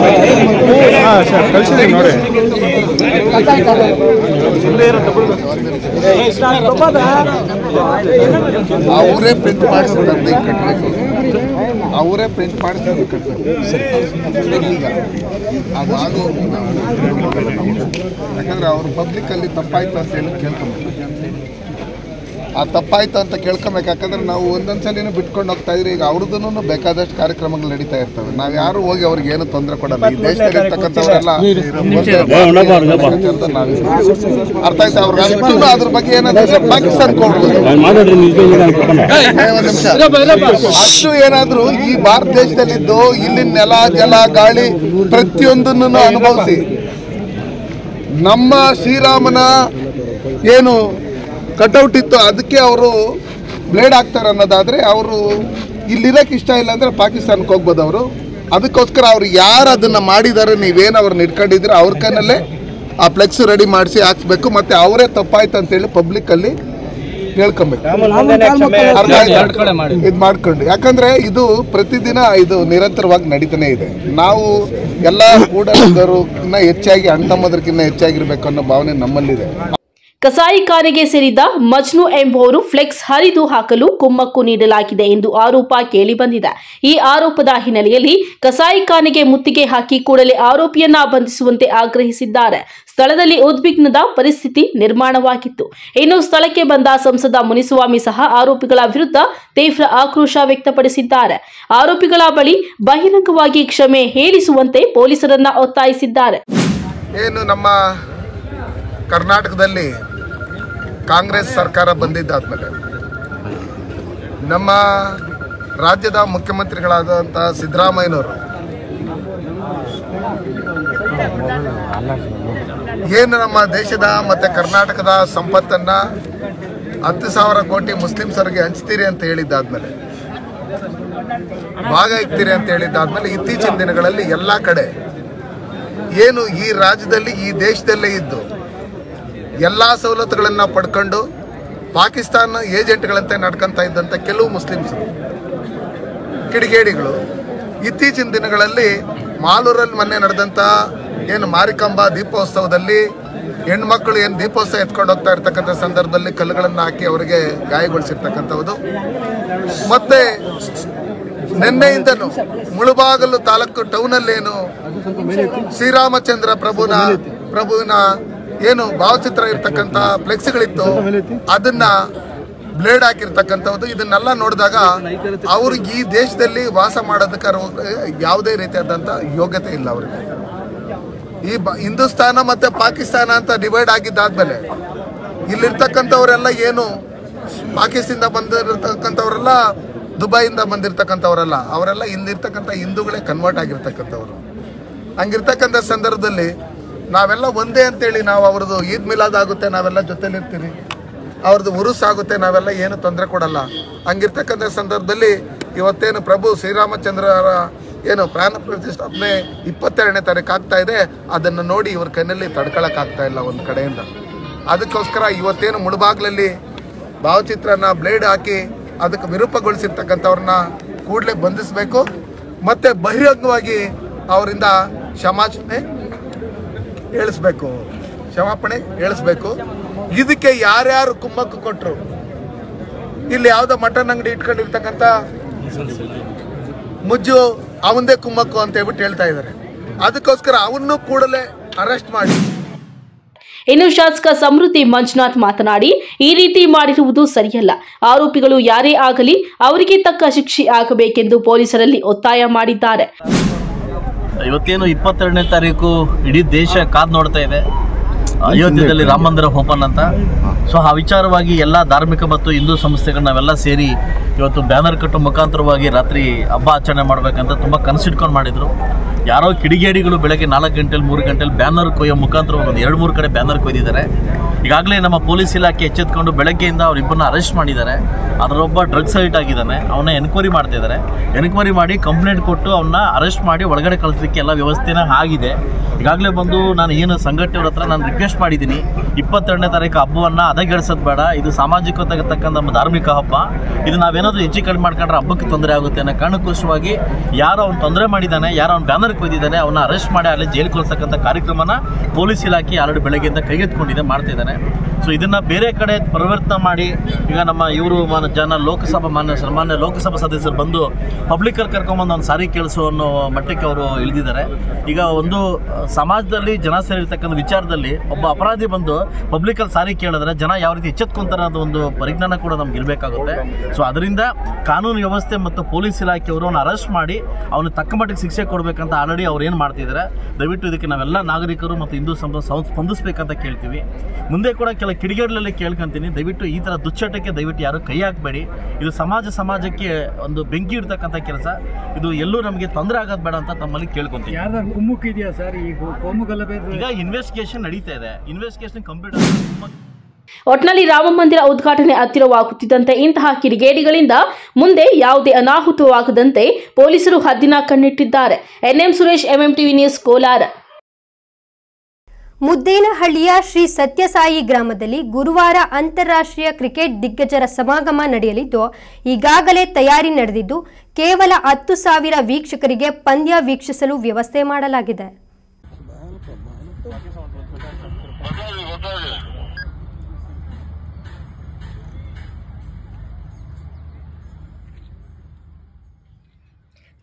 [SPEAKER 6] ಅವರೇ ಪ್ರಿಂಟ್ ಮಾಡಿಸ್ಬಿಡಂತೆ ಈಗ ಕಟ್ಟಬೇಕು ಅವರೇ ಪ್ರಿಂಟ್ ಮಾಡಿಸ್ಬೇಕು ಕಟ್ಟಬೇಕು ಈಗ ಅದಾಗೋದು ಯಾಕಂದ್ರೆ ಅವ್ರ ಪಬ್ಲಿಕ್ಕಲ್ಲಿ ತಪ್ಪಾಯ್ತು ಅಂತ ಹೇಳಿ ಕೇಳ್ಕೊಬೇಕು ಆ ತಪ್ಪಾಯ್ತು ಅಂತ ಕೇಳ್ಕೊಬೇಕು ಯಾಕಂದ್ರೆ ನಾವು ಒಂದೊಂದು ಸಲಿನೂ ಬಿಟ್ಕೊಂಡು ಹೋಗ್ತಾ ಇದ್ರಿ ಈಗ ಅವ್ರದ್ದು ಬೇಕಾದಷ್ಟು ಕಾರ್ಯಕ್ರಮಗಳು ನಡೀತಾ ಇರ್ತವೆ ನಾವು ಯಾರು ಹೋಗಿ ಅವ್ರಿಗೆ ಏನು ತೊಂದರೆ ಕೊಡಲ್ಲ ಈ ದೇಶದಲ್ಲಿ ಇರ್ತಕ್ಕಂಥವರೆಲ್ಲ ಒಂದೇ ಅಂತ ನಾವು ಅರ್ಥ ಆಯ್ತಾ ಅವ್ರಿಗೆ ಅಷ್ಟು ಅದ್ರ ಬಗ್ಗೆ ಏನಾದ್ರು ಪಾಕಿಸ್ತಾನಕ್ಕೆ ಹೋಗ್ಬೋದು ಏ, ಒಂದ್ ನಿಮಿಷ ಅಷ್ಟು ಏನಾದ್ರು ಈ ಭಾರತ ದೇಶದಲ್ಲಿದ್ದು ಇಲ್ಲಿ ನೆಲ ಜಲ ಗಾಳಿ ಪ್ರತಿಯೊಂದನ್ನು ಅನುಭವಿಸಿ ನಮ್ಮ ಶ್ರೀರಾಮನ ಏನು ಕಟೌಟ್ ಇತ್ತು ಅದಕ್ಕೆ ಅವರು ಬ್ಲೇಡ್ ಹಾಕ್ತಾರೆ ಅನ್ನೋದಾದ್ರೆ ಅವರು ಇಲ್ಲಿರಕ್ಕೆ ಇಷ್ಟ ಇಲ್ಲ ಅಂದ್ರೆ ಪಾಕಿಸ್ತಾನಕ್ಕೆ ಹೋಗ್ಬೋದು ಅವರು ಅದಕ್ಕೋಸ್ಕರ ಅವ್ರು ಯಾರು ಅದನ್ನ ಮಾಡಿದ್ದಾರೆ ನೀವೇನು ಅವ್ರನ್ನ ಇಟ್ಕೊಂಡಿದ್ರೆ ಅವ್ರ ಕೈನಲ್ಲೇ ಆ ಫ್ಲೆಕ್ಸ್ ರೆಡಿ ಮಾಡಿಸಿ ಹಾಕ್ಸ್ಬೇಕು ಮತ್ತೆ ಅವರೇ ತಪ್ಪಾಯ್ತು ಅಂತೇಳಿ ಪಬ್ಲಿಕ್ಕಲ್ಲಿ ಹೇಳ್ಕೊಬೇಕು ಅರ್ಥ ಆಯ್ತಾ? ಇದು ಮಾಡ್ಕೊಂಡು ಯಾಕಂದ್ರೆ ಇದು ಪ್ರತಿದಿನ ಇದು ನಿರಂತರವಾಗಿ ನಡೀತಾನೆ ಇದೆ ನಾವು ಎಲ್ಲ ಕೂಡಲಿಗರು ಹೆಚ್ಚಾಗಿ ಅಣ್ಣ ತಮ್ಮದಕ್ಕಿಂತ ಹೆಚ್ಚಾಗಿರ್ಬೇಕು ಅನ್ನೋ ಭಾವನೆ ನಮ್ಮಲ್ಲಿದೆ
[SPEAKER 2] ಕಸಾಯಿಖಾನೆಗೆ ಸೇರಿದ ಮಜ್ನು ಎಂಬುವರು ಫ್ಲೆಕ್ಸ್ ಹರಿದು ಹಾಕಲು ಕುಮ್ಮಕ್ಕು ನೀಡಲಾಗಿದೆ ಎಂದು ಆರೋಪ ಕೇಳಿಬಂದಿದೆ ಈ ಆರೋಪದ ಹಿನ್ನೆಲೆಯಲ್ಲಿ ಕಸಾಯಿಖಾನೆಗೆ ಮುತ್ತಿಗೆ ಹಾಕಿ ಕೂಡಲೇ ಆರೋಪಿಯನ್ನ ಬಂಧಿಸುವಂತೆ ಆಗ್ರಹಿಸಿದ್ದಾರೆ ಸ್ಥಳದಲ್ಲಿ ಉದ್ವಿಗ್ನದ ಪರಿಸ್ಥಿತಿ ನಿರ್ಮಾಣವಾಗಿತ್ತು ಇನ್ನು ಸ್ಥಳಕ್ಕೆ ಬಂದ ಸಂಸದ ಮುನಿಸ್ವಾಮಿ ಸಹ ಆರೋಪಿಗಳ ವಿರುದ್ಧ ತೀವ್ರ ಆಕ್ರೋಶ ವ್ಯಕ್ತಪಡಿಸಿದ್ದಾರೆ ಆರೋಪಿಗಳ ಬಳಿ ಬಹಿರಂಗವಾಗಿ ಕ್ಷಮೆ ಹೇಳಿಸುವಂತೆ ಪೊಲೀಸರನ್ನ ಒತ್ತಾಯಿಸಿದ್ದಾರೆ
[SPEAKER 6] ಏನು ನಮ್ಮ ಕರ್ನಾಟಕದಲ್ಲಿ ಕಾಂಗ್ರೆಸ್ ಸರ್ಕಾರ ಬಂದಿದ್ದಾದ್ಮೇಲೆ ನಮ್ಮ ರಾಜ್ಯದ ಮುಖ್ಯಮಂತ್ರಿಗಳಾದಂಥ ಸಿದ್ದರಾಮಯ್ಯನವರು ಏನು ನಮ್ಮ ದೇಶದ ಮತ್ತು ಕರ್ನಾಟಕದ ಸಂಪತ್ತನ್ನು ಹತ್ತು ಸಾವಿರ ಕೋಟಿ ಮುಸ್ಲಿಮ್ಸರಿಗೆ ಹಂಚ್ತೀರಿ ಅಂತ ಹೇಳಿದ್ದಾದ್ಮೇಲೆ ಭಾಗ ಇಕ್ತೀರಿ ಅಂತ ಹೇಳಿದ್ದಾದ್ಮೇಲೆ ಇತ್ತೀಚಿನ ದಿನಗಳಲ್ಲಿ ಎಲ್ಲ ಕಡೆ ಏನು ಈ ರಾಜ್ಯದಲ್ಲಿ ಈ ದೇಶದಲ್ಲೇ ಇದ್ದು ಎಲ್ಲ ಸವಲತ್ತುಗಳನ್ನು ಪಡ್ಕೊಂಡು ಪಾಕಿಸ್ತಾನ ಏಜೆಂಟ್ಗಳಂತೆ ನಡ್ಕೊಂತ ಇದ್ದಂಥ ಕೆಲವು ಮುಸ್ಲಿಮ್ಸರು ಕಿಡಿಗೇಡಿಗಳು ಇತ್ತೀಚಿನ ದಿನಗಳಲ್ಲಿ ಮಾಲೂರಲ್ಲಿ ಮೊನ್ನೆ ನಡೆದಂಥ ಏನು ಮಾರಿಕಾಂಬ ದೀಪೋತ್ಸವದಲ್ಲಿ ಹೆಣ್ಮಕ್ಳು ಏನು ದೀಪೋತ್ಸವ ಎತ್ಕೊಂಡು ಹೋಗ್ತಾ ಇರ್ತಕ್ಕಂಥ ಸಂದರ್ಭದಲ್ಲಿ ಕಲ್ಲುಗಳನ್ನು ಹಾಕಿ ಅವರಿಗೆ ಗಾಯಗೊಳಿಸಿರ್ತಕ್ಕಂಥದ್ದು ಮತ್ತೆ ನಿನ್ನೆಯಿಂದನೂ ಮುಳುಬಾಗಲು ತಾಲೂಕು ಟೌನಲ್ಲೇನು ಶ್ರೀರಾಮಚಂದ್ರ ಪ್ರಭುನ ಪ್ರಭುವಿನ ಏನು ಭಾವಚಿತ್ರ ಇರ್ತಕ್ಕಂಥ ಫ್ಲೆಕ್ಸ್ಗಳಿತ್ತು ಅದನ್ನ ಬ್ಲೇಡ್ ಹಾಕಿರ್ತಕ್ಕಂಥದ್ದು ಇದನ್ನೆಲ್ಲ ನೋಡಿದಾಗ ಅವರು ಈ ದೇಶದಲ್ಲಿ ವಾಸ ಮಾಡೋದಕ್ಕೆ ಅವ್ರು ಯಾವುದೇ ರೀತಿಯಾದಂಥ ಯೋಗ್ಯತೆ ಇಲ್ಲ ಅವರಿಗೆ ಈ ಬ ಹಿಂದೂಸ್ತಾನ ಮತ್ತು ಪಾಕಿಸ್ತಾನ ಅಂತ ಡಿವೈಡ್ ಆಗಿದ್ದಾದ್ಮೇಲೆ ಇಲ್ಲಿರ್ತಕ್ಕಂಥವರೆಲ್ಲ ಏನು ಪಾಕಿಸ್ತಾನದಿಂದ ಬಂದಿರತಕ್ಕಂಥವರೆಲ್ಲ ದುಬೈಯಿಂದ ಬಂದಿರತಕ್ಕಂಥವರೆಲ್ಲ ಅವರೆಲ್ಲ ಇಲ್ಲಿರ್ತಕ್ಕಂಥ ಹಿಂದೂಗಳೇ ಕನ್ವರ್ಟ್ ಆಗಿರ್ತಕ್ಕಂಥವ್ರು ಹಂಗಿರ್ತಕ್ಕಂಥ ಸಂದರ್ಭದಲ್ಲಿ ನಾವೆಲ್ಲ ಒಂದೇ ಅಂತೇಳಿ ನಾವು ಅವ್ರದ್ದು ಈದ್ ಮಿಲಾದ್ ಆಗುತ್ತೆ ನಾವೆಲ್ಲ ಜೊತೆಲಿರ್ತೀವಿ ಅವ್ರದ್ದು ಉರುಸ್ ಆಗುತ್ತೆ ನಾವೆಲ್ಲ ಏನು ತೊಂದರೆ ಕೊಡಲ್ಲ ಹಂಗಿರ್ತಕ್ಕಂಥ ಸಂದರ್ಭದಲ್ಲಿ ಇವತ್ತೇನು ಪ್ರಭು ಶ್ರೀರಾಮಚಂದ್ರರ ಏನು ಪ್ರಾಣ ಪ್ರತಿಷ್ಠಾಪನೆ ಇಪ್ಪತ್ತೆರಡನೇ ತಾರೀಕು ಆಗ್ತಾ ಇದೆ ಅದನ್ನು ನೋಡಿ ಇವ್ರ ಕೈನಲ್ಲಿ ತಡ್ಕೊಳಕ್ ಆಗ್ತಾ ಇಲ್ಲ ಒಂದು ಕಡೆಯಿಂದ ಅದಕ್ಕೋಸ್ಕರ ಇವತ್ತೇನು ಮುಳುಬಾಗ್ಲಲ್ಲಿ ಭಾವಚಿತ್ರನ ಬ್ಲೇಡ್ ಹಾಕಿ ಅದಕ್ಕೆ ವಿರೂಪಗೊಳಿಸಿರ್ತಕ್ಕಂಥವ್ರನ್ನ ಕೂಡಲೇ ಬಂಧಿಸಬೇಕು ಮತ್ತೆ ಬಹಿರಂಗವಾಗಿ ಅವರಿಂದ ಕ್ಷಮಾಚನೆ ಹೇಳಿಸ್ಬೇಕು ಕ್ಷಮಾಪಣೆ ಹೇಳಿಸ್ಬೇಕು ಇದಕ್ಕೆ ಯಾರ್ಯಾರು ಕುಮ್ಮಕ್ಕು ಕೊಟ್ಟರು ಇಲ್ಲಿ ಯಾವುದೋ ಮಟನ್ ಅಂಗಡಿ ಇಟ್ಕೊಂಡಿರ್ತಕ್ಕಂಥ ಮುಜ್ಜು ಅವಂದೇ ಕುಮ್ಮಕ್ಕು ಅಂತ ಹೇಳ್ಬಿಟ್ಟು ಹೇಳ್ತಾ ಇದ್ದಾರೆ ಅದಕ್ಕೋಸ್ಕರ ಅವನ್ನೂ ಕೂಡಲೇ ಅರೆಸ್ಟ್ ಮಾಡಿ
[SPEAKER 2] ಇನ್ನು ಶಾಸಕ ಸಮೃದ್ಧಿ ಮಂಜುನಾಥ್ ಮಾತನಾಡಿ ಈ ರೀತಿ ಮಾಡಿರುವುದು ಸರಿಯಲ್ಲ ಆರೋಪಿಗಳು ಯಾರೇ ಆಗಲಿ ಅವರಿಗೆ ತಕ್ಕ ಶಿಕ್ಷೆ ಆಗಬೇಕೆಂದು ಪೊಲೀಸರಲ್ಲಿ ಒತ್ತಾಯ ಮಾಡಿದ್ದಾರೆ
[SPEAKER 7] ಇವತ್ತೇನು ಇಪ್ಪತ್ತೆರಡನೇ ತಾರೀಕು ಇಡೀ ದೇಶ ಕಾದ್ ನೋಡ್ತಾ ಇದೆ ಅಯೋಧ್ಯೆಯಲ್ಲಿ ರಾಮ ಮಂದಿರ ಓಪನ್ ಅಂತ ಸೊ ಆ ವಿಚಾರವಾಗಿ ಎಲ್ಲ ಧಾರ್ಮಿಕ ಮತ್ತು ಹಿಂದೂ ಸಂಸ್ಥೆಗಳು ನಾವೆಲ್ಲ ಸೇರಿ ಇವತ್ತು ಬ್ಯಾನರ್ ಕಟ್ಟೋ ಮುಖಾಂತರವಾಗಿ ರಾತ್ರಿ ಹಬ್ಬ ಆಚರಣೆ ಮಾಡಬೇಕಂತ ತುಂಬ ಕನಸಿಟ್ಕೊಂಡು ಮಾಡಿದರು ಯಾರೋ ಕಿಡಿಗೇಡಿಗಳು ಬೆಳಗ್ಗೆ ನಾಲ್ಕು ಗಂಟೆಲಿ ಮೂರು ಗಂಟೆಲಿ ಬ್ಯಾನರ್ ಕೊಯ್ಯೋ ಮುಖಾಂತರ ಒಂದು ಎರಡು ಮೂರು ಕಡೆ ಬ್ಯಾನರ್ ಕೊಯ್ದಿದ್ದಾರೆ ಈಗಾಗಲೇ ನಮ್ಮ ಪೊಲೀಸ್ ಇಲಾಖೆ ಎಚ್ಚೆತ್ಕೊಂಡು ಬೆಳಗ್ಗೆಯಿಂದ ಅವರಿಬ್ಬರನ್ನ ಅರೆಸ್ಟ್ ಮಾಡಿದ್ದಾರೆ ಅದರೊಬ್ಬ ಡ್ರಗ್ಸ್ ಸೈಟ್ ಆಗಿದ್ದಾನೆ ಅವನ್ನ ಎನ್ಕ್ವೈರಿ ಮಾಡ್ತಾ ಇದ್ದಾರೆ ಎನ್ಕ್ವೈರಿ ಮಾಡಿ ಕಂಪ್ಲೇಂಟ್ ಕೊಟ್ಟು ಅವನ್ನ ಅರೆಸ್ಟ್ ಮಾಡಿ ಒಳಗಡೆ ಕಳಿಸ್ಲಿಕ್ಕೆ ಎಲ್ಲ ವ್ಯವಸ್ಥೆನ ಆಗಿದೆ ಈಗಾಗಲೇ ಬಂದು ನಾನು ಏನು ಸಂಘಟನೆಯವ್ರ ಹತ್ರ ನಾನು ರಿಕ್ವೆಸ್ಟ್ ಮಾಡಿದ್ದೀನಿ ಇಪ್ಪತ್ತೆರಡನೇ ತಾರೀಕು ಹಬ್ಬವನ್ನು ಅದಗೆಡಿಸೋದು ಬೇಡ ಇದು ಸಾಮಾಜಿಕತೆ ತಕ್ಕಂಥ ನಮ್ಮ ಧಾರ್ಮಿಕ ಹಬ್ಬ ಇದು ನಾವೇನಾದರೂ ಹೆಚ್ಚು ಕಡಿಮೆ ಮಾಡ್ಕೊಂಡ್ರೆ ಹಬ್ಬಕ್ಕೆ ತೊಂದರೆ ಆಗುತ್ತೆ ಅನ್ನೋ ಕಾರಣಕ್ಕೋಸ್ಕರವಾಗಿ ಯಾರೋ ಅವ್ನು ತೊಂದರೆ ಮಾಡಿದ್ದಾನೆ ಯಾರೋ ಅವ್ನು ಬ್ಯಾನರ್ ಕೊಯ್ದಿದ್ದಾನೆ ಅವನ್ನ ಅರೆಸ್ಟ್ ಮಾಡಿ ಅಲ್ಲಿ ಜೈಲು ಕಳ್ಸಕ್ಕಂಥ ಕಾರ್ಯಕ್ರಮನ ಪೊಲೀಸ್ ಇಲಾಖೆ ಆಲ್ರೆಡಿ ಬೆಳಗ್ಗೆಯಿಂದ ಕೈಗೆತ್ಕೊಂಡಿದೆ ಮಾಡ್ತಿದ್ದಾನೆ ಸೊ ಇದನ್ನ ಬೇರೆ ಕಡೆ ಪರಿವರ್ತನೆ ಮಾಡಿ ಈಗ ನಮ್ಮ ಇವರು ಮಾನ ಜನ ಲೋಕಸಭಾ ಮಾನ್ಯ ಸನ್ಮಾನ್ಯ ಲೋಕಸಭಾ ಸದಸ್ಯರು ಬಂದು ಪಬ್ಲಿಕಲ್ಲಿ ಕರ್ಕೊಂಬಂದು ಒಂದು ಸಾರಿ ಕೇಳಿಸೋ ಅನ್ನೋ ಮಟ್ಟಕ್ಕೆ ಅವರು ಇಳಿದಿದ್ದಾರೆ ಈಗ ಒಂದು ಆ, ಸಮಾಜದಲ್ಲಿ ಜನ ಸೇರಿರ್ತಕ್ಕಂಥ ವಿಚಾರದಲ್ಲಿ ಒಬ್ಬ ಅಪರಾಧಿ ಬಂದು ಪಬ್ಲಿಕಲ್ಲಿ ಸಾರಿ ಕೇಳಿದ್ರೆ ಜನ ಯಾವ ರೀತಿ ಎಚ್ಚೆತ್ಕೊಂತಾರೆ ಅನ್ನೋ ಒಂದು ಪರಿಜ್ಞಾನ ಕೂಡ ನಮ್ಗೆ ಇರಬೇಕಾಗುತ್ತೆ ಸೊ ಅದರಿಂದ ಕಾನೂನು ವ್ಯವಸ್ಥೆ ಮತ್ತು ಪೊಲೀಸ್ ಇಲಾಖೆಯವರು ಅವನ್ನ ಅರೆಸ್ಟ್ ಮಾಡಿ ಅವನು ತಕ್ಕ ಮಟ್ಟಿಗೆ ಶಿಕ್ಷೆ ಕೊಡಬೇಕಂತ ಆಲ್ರೆಡಿ ಅವ್ರು ಏನು ಮಾಡ್ತಿದ್ದಾರೆ ದಯವಿಟ್ಟು ಇದಕ್ಕೆ ನಾವೆಲ್ಲ ನಾಗರಿಕರು ಮತ್ತು ಹಿಂದೂ ಸಂಘ ಸಂ- ಸ್ಪಂದಿಸ್ಬೇಕಂತ ಕೇಳ್ತೀವಿ ಮುಂದೆ ಕೂಡ ಕೆಲ ಕಿಡಿಗೇಡಲಲ್ಲಿ ಕೇಳ್ಕೊಂತೀನಿ ದಯವಿಟ್ಟು ಈ ಥರ ದುಶ್ಚಟಕ್ಕೆ ದಯವಿಟ್ಟು ಯಾರು ಕೈ ಹಾಕಬೇಡಿ ಇದು ಸಮಾಜ ಸಮಾಜಕ್ಕೆ ಒಂದು ಬೆಂಕಿ ಇಡ್ತಕ್ಕಂಥ ಕೆಲಸ ಇದು ಎಲ್ಲೂ ನಮಗೆ ತೊಂದರೆ ಆಗೋದು ಬೇಡ ಅಂತ ತಮ್ಮಲ್ಲಿ ಕೇಳ್ಕೊಂತೀನಿ
[SPEAKER 8] ಯಾರ್ದಾರ ಕುಮ್ಮುಕ್ ಇದೆಯಾ ಸರ್ ಈ ಕೋಮು ಗಲಭೆ
[SPEAKER 7] ಈಗ ಇನ್ವೆಸ್ಟಿಗೇಷನ್ ನಡೀತಾ ಇದೆ ಇನ್ವೆಸ್ಟಿಗೇಷನ್ ಕಂಪ್ಲೀಟ್
[SPEAKER 2] ಒಟ್ನಲ್ಲಿ ರಾಮ ಮಂದಿರ ಉದ್ಘಾಟನೆ ಹತ್ತಿರವಾಗುತ್ತಿದ್ದಂತೆ ಇಂತಹ ಕಿಡಿಗೇಡಿಗಳಿಂದ ಮುಂದೆ ಯಾವುದೇ ಅನಾಹುತವಾಗದಂತೆ ಪೊಲೀಸರು ಹದ್ದಿನ ಕಣ್ಣಿಟ್ಟಿದ್ದಾರೆ NM Suresh MMTV news Kolar
[SPEAKER 1] ಮುದ್ದೇನಹಳ್ಳಿಯ ಶ್ರೀ ಸತ್ಯಸಾಯಿ ಗ್ರಾಮದಲ್ಲಿ ಗುರುವಾರ ಅಂತಾರಾಷ್ಟ್ರೀಯ ಕ್ರಿಕೆಟ್ ದಿಗ್ಗಜರ ಸಮಾಗಮ ನಡೆಯಲಿದ್ದು ಈಗಾಗಲೇ ತಯಾರಿ ನಡೆದಿದ್ದು ಕೇವಲ ಹತ್ತು ಸಾವಿರ ವೀಕ್ಷಕರಿಗೆ ಪಂದ್ಯ ವೀಕ್ಷಿಸಲು ವ್ಯವಸ್ಥೆ ಮಾಡಲಾಗಿದೆ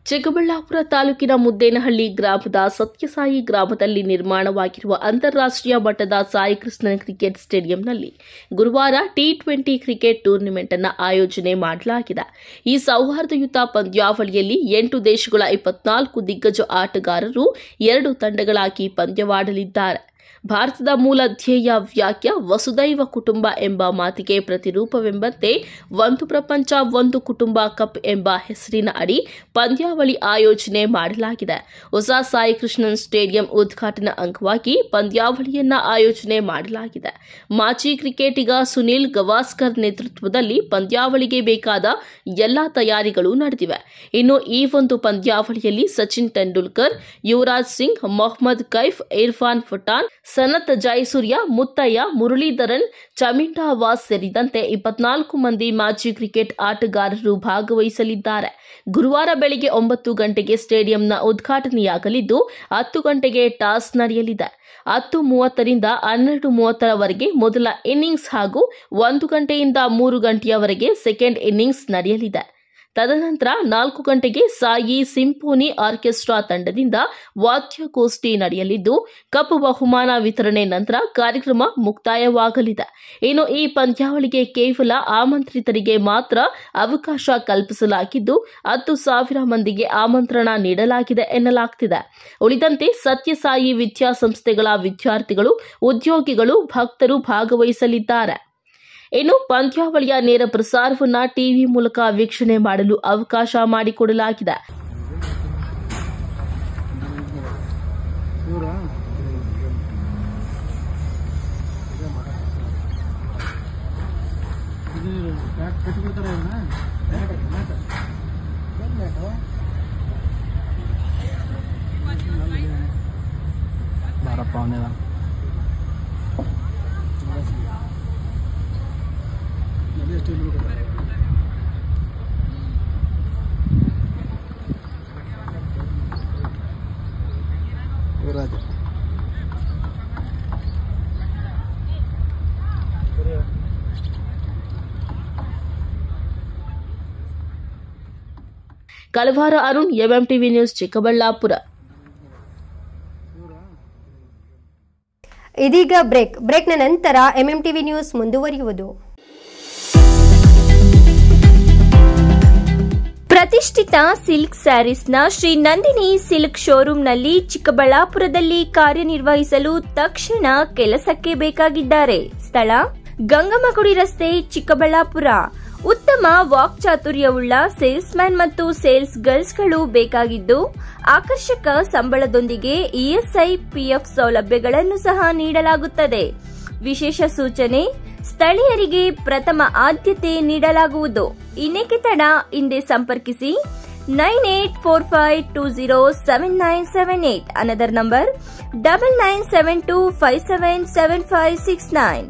[SPEAKER 2] ಚಿಕ್ಕಬಳ್ಳಾಪುರ ತಾಲೂಕಿನ ಮುದ್ದೇನಹಳ್ಳಿ ಗ್ರಾಮದ ಸತ್ಯಸಾಯಿ ಗ್ರಾಮದಲ್ಲಿ ನಿರ್ಮಾಣವಾಗಿರುವ ಅಂತಾರಾಷ್ಟ್ರೀಯ ಮಟ್ಟದ ಸಾಯಿ ಕೃಷ್ಣನ್ ಕ್ರಿಕೆಟ್ ಸ್ಟೇಡಿಯಂನಲ್ಲಿ ಗುರುವಾರ ಟಿ ಟ್ವೆಂಟಿ ಕ್ರಿಕೆಟ್ ಟೂರ್ನಿಮೆಂಟ್ ಅನ್ನು ಆಯೋಜನೆ ಮಾಡಲಾಗಿದೆ ಈ ಸೌಹಾರ್ದಯುತ ಪಂದ್ಯಾವಳಿಯಲ್ಲಿ ಎಂಟು ದೇಶಗಳ ಇಪ್ಪತ್ನಾಲ್ಕು ದಿಗ್ಗಜ ಆಟಗಾರರು ಎರಡು ತಂಡಗಳಾಗಿ ಪಂದ್ಯವಾಡಲಿದ್ದಾರೆ ಭಾರತದ ಮೂಲ ಧ್ಯೇಯ ವ್ಯಾಖ್ಯ ವಸುದೈವ ಕುಟುಂಬ ಎಂಬ ಮಾತಿಗೆ ಪ್ರತಿರೂಪವೆಂಬಂತೆ ಒಂದು ಪ್ರಪಂಚ ಒಂದು ಕುಟುಂಬ ಕಪ್ ಎಂಬ ಹೆಸರಿನ ಅಡಿ ಪಂದ್ಯಾವಳಿ ಆಯೋಜನೆ ಮಾಡಲಾಗಿದೆ ಹೊಸ ಸಾಯಿ ಕೃಷ್ಣನ್ ಸ್ಟೇಡಿಯಂ ಉದ್ಘಾಟನಾ ಅಂಗವಾಗಿ ಪಂದ್ಯಾವಳಿಯನ್ನ ಆಯೋಜನೆ ಮಾಡಲಾಗಿದೆ ಮಾಜಿ ಕ್ರಿಕೆಟಿಗ ಸುನಿಲ್ ಗವಾಸ್ಕರ್ ನೇತೃತ್ವದಲ್ಲಿ ಪಂದ್ಯಾವಳಿಗೆ ಬೇಕಾದ ಎಲ್ಲಾ ತಯಾರಿಗಳು ನಡೆದಿವೆ ಇನ್ನು ಈ ಒಂದು ಪಂದ್ಯಾವಳಿಯಲ್ಲಿ ಸಚಿನ್ ತೆಂಡೂಲ್ಕರ್ ಯುವರಾಜ್ ಸಿಂಗ್ ಮೊಹಮ್ಮದ್ ಕೈಫ್ ಇರ್ಫಾನ್ ಪಠಾಣ್ ಸನತ್ ಜಯಸೂರ್ಯ ಮುತ್ತಯ್ಯ ಮುರಳೀಧರನ್ ಚಮಿಂಟಾ ವಾಸ್ ಸೇರಿದಂತೆ ಇಪ್ಪತ್ನಾಲ್ಕು ಮಂದಿ ಮಾಜಿ ಕ್ರಿಕೆಟ್ ಆಟಗಾರರು ಭಾಗವಹಿಸಲಿದ್ದಾರೆ ಗುರುವಾರ ಬೆಳಗ್ಗೆ ಒಂಬತ್ತು ಗಂಟೆಗೆ ಸ್ಟೇಡಿಯಂನ ಉದ್ಘಾಟನೆಯಾಗಲಿದ್ದು ಹತ್ತು ಗಂಟೆಗೆ ಟಾಸ್ ನಡೆಯಲಿದೆ ಹತ್ತು ಮೂವತ್ತರಿಂದ ಹನ್ನೆರಡು ಮೂವತ್ತರವರೆಗೆ ಮೊದಲ ಇನ್ನಿಂಗ್ಸ್ ಹಾಗೂ ಒಂದು ಗಂಟೆಯಿಂದ ಮೂರು ಗಂಟೆಯವರೆಗೆ ಸೆಕೆಂಡ್ ಇನ್ನಿಂಗ್ಸ್ ನಡೆಯಲಿದೆ ತದನಂತರ ನಾಲ್ಕು ಗಂಟೆಗೆ ಸಾಯಿ ಸಿಂಫೋನಿ ಆರ್ಕೆಸ್ಟ್ರಾ ತಂಡದಿಂದ ವಾದ್ಯಗೋಷ್ಠಿ ನಡೆಯಲಿದ್ದು ಕಪ್ ಬಹುಮಾನ ವಿತರಣೆ ನಂತರ ಕಾರ್ಯಕ್ರಮ ಮುಕ್ತಾಯವಾಗಲಿದೆ ಇನ್ನು ಈ ಪಂದ್ಯಾವಳಿಗೆ ಕೇವಲ ಆಮಂತ್ರಿತರಿಗೆ ಮಾತ್ರ ಅವಕಾಶ ಕಲ್ಪಿಸಲಾಗಿದ್ದು ಹತ್ತು ಸಾವಿರ ಮಂದಿಗೆ ಆಮಂತ್ರಣ ನೀಡಲಾಗಿದೆ ಎನ್ನಲಾಗ್ತಿದೆ ಉಳಿದಂತೆ ಸತ್ಯಸಾಯಿ ವಿದ್ಯಾಸಂಸ್ಥೆಗಳ ವಿದ್ಯಾರ್ಥಿಗಳು ಉದ್ಯೋಗಿಗಳು ಭಕ್ತರು ಭಾಗವಹಿಸಲಿದ್ದಾರೆ ಇನ್ನು ಪಂದ್ಯಾವಳಿಯ ನೇರ ಪ್ರಸಾರವನ್ನ ಟಿವಿ ಮೂಲಕ ವೀಕ್ಷಣೆ ಮಾಡಲು ಅವಕಾಶ ಮಾಡಿಕೊಡಲಾಗಿದೆ
[SPEAKER 8] ಬಾರಪ್ಪ ಅವನೇದ
[SPEAKER 3] ಯುವರಾಜ್
[SPEAKER 2] ಕಳವಾರ ಅರುಣ್ ಎಂಎಂಟಿವಿ ನ್ಯೂಸ್ ಚಿಕ್ಕಬಳ್ಳಾಪುರ
[SPEAKER 1] ಇದೀಗ ಬ್ರೇಕ್ ಬ್ರೇಕ್ನ ನಂತರ ಎಂಎಂಟಿವಿ ನ್ಯೂಸ್ ಮುಂದುವರಿಯುವುದು
[SPEAKER 9] ಪ್ರತಿಷ್ಠಿತ ಸಿಲ್ಕ್ ಸ್ಯಾರೀಸ್ನ ಶ್ರೀ ನಂದಿನಿ ಸಿಲ್ಕ್ ಶೋರೂಂನಲ್ಲಿ ಚಿಕ್ಕಬಳ್ಳಾಪುರದಲ್ಲಿ ಕಾರ್ಯನಿರ್ವಹಿಸಲು ತಕ್ಷಣ ಕೆಲಸಕ್ಕೆ ಬೇಕಾಗಿದ್ದಾರೆ ಸ್ಥಳ ಗಂಗಮ್ಮಗುಡಿ ರಸ್ತೆ ಚಿಕ್ಕಬಳ್ಳಾಪುರ ಉತ್ತಮ ವಾಕ್ ಚಾತುರ್ಯವುಳ್ಳ ಸೇಲ್ಸ್ ಮ್ಯಾನ್ ಮತ್ತು ಸೇಲ್ಸ್ ಗರ್ಲ್ಸ್ಗಳು ಬೇಕಾಗಿದ್ದು ಆಕರ್ಷಕ ಸಂಬಳದೊಂದಿಗೆ ಇಎಸ್ಐ ಪಿಎಫ್ ಸೌಲಭ್ಯಗಳನ್ನು ಸಹ ನೀಡಲಾಗುತ್ತದೆ ವಿಶೇಷ ಸೂಚನೆ ಸ್ಥಳೀಯರಿಗೆ ಪ್ರಥಮ ಆದ್ಯತೆ ನೀಡಲಾಗುವುದು ಇನ್ನೇಕೆ ತಡ ಹಿಂದೆ ಸಂಪರ್ಕಿಸಿ nine eight four five two zero seven nine seven eight another number double nine seven two five seven seven five six nine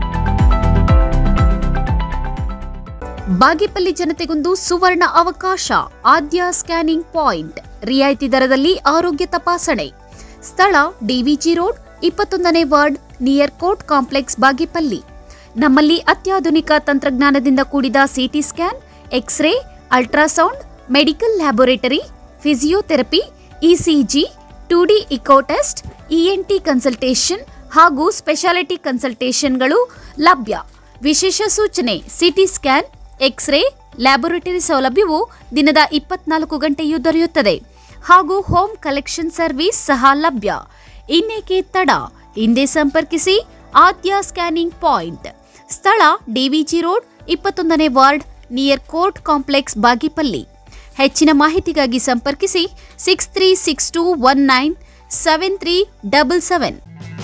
[SPEAKER 10] Bagepalli ಜನತೆಗೊಂದು ಸುವರ್ಣ ಅವಕಾಶ ಆದ್ಯ ಸ್ಕ್ಯಾನಿಂಗ್ ಪಾಯಿಂಟ್ ರಿಯಾಯಿತಿ ದರದಲ್ಲಿ ಆರೋಗ್ಯ ತಪಾಸಣೆ ಸ್ಥಳ ಡಿವಿಜಿ ರೋಡ್ ಇಪ್ಪತ್ತೊಂದನೇ ward near court complex Bagepalli ನಮ್ಮಲ್ಲಿ ಅತ್ಯಾಧುನಿಕ ತಂತ್ರಜ್ಞಾನದಿಂದ ಕೂಡಿದ CT scan X-ray ultrasound medical laboratory physiotherapy ECG two D echo test ENT consultation ಹಾಗೂ ಸ್ಪೆಷಾಲಿಟಿ ಕನ್ಸಲ್ಟೇಷನ್ಗಳು ಲಭ್ಯ ವಿಶೇಷ ಸೂಚನೆ ಸಿಟಿ ಸ್ಕ್ಯಾನ್ ಎಕ್ಸ್ರೇ ಲ್ಯಾಬೊರೇಟರಿ ಸೌಲಭ್ಯವು ದಿನದ ಇಪ್ಪತ್ನಾಲ್ಕು ಗಂಟೆಯೂ ದೊರೆಯುತ್ತದೆ ಹಾಗೂ ಹೋಮ್ ಕಲೆಕ್ಷನ್ ಸರ್ವಿಸ್ ಸಹ ಲಭ್ಯ ಇನ್ನೇಕೆ ತಡ ಹಿಂದೆ ಸಂಪರ್ಕಿಸಿ ಆದ್ಯ ಸ್ಕ್ಯಾನಿಂಗ್ ಪಾಯಿಂಟ್ ಸ್ಥಳ ಡಿವಿಜಿ ರೋಡ್ ಇಪ್ಪತ್ತೊಂದನೇ ward near court complex Bagepalli ಹೆಚ್ಚಿನ ಮಾಹಿತಿಗಾಗಿ ಸಂಪರ್ಕಿಸಿ six three six two one nine seven three double seven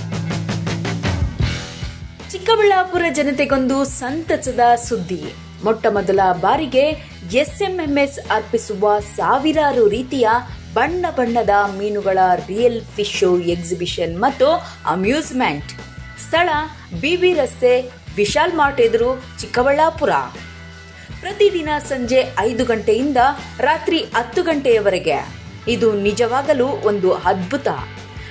[SPEAKER 11] Chikkaballapur ಜನತೆಗೊಂದು ಸಂತಸದ ಸುದ್ದಿ ಮೊಟ್ಟ ಮೊದಲ ಬಾರಿಗೆ ಎಸ್ಎಂಎಂಎಸ್ ಅರ್ಪಿಸುವ ಸಾವಿರಾರು ರೀತಿಯ ಬಣ್ಣ ಬಣ್ಣದ ಮೀನುಗಳ ರಿಯಲ್ ಫಿಶ್ ಶೋ ಎಕ್ಸಿಬಿಷನ್ ಮತ್ತು ಅಮ್ಯೂಸ್ಮೆಂಟ್ ಸ್ಥಳ ಬಿಬಿ ರಸ್ತೆ ವಿಶಾಲ್ ಮಾರ್ಟ್ ಎದುರು ಚಿಕ್ಕಬಳ್ಳಾಪುರ ಪ್ರತಿದಿನ ಸಂಜೆ ಐದು ಗಂಟೆಯಿಂದ ರಾತ್ರಿ ಹತ್ತು ಗಂಟೆಯವರೆಗೆ ಇದು ನಿಜವಾಗಲೂ ಒಂದು ಅದ್ಭುತ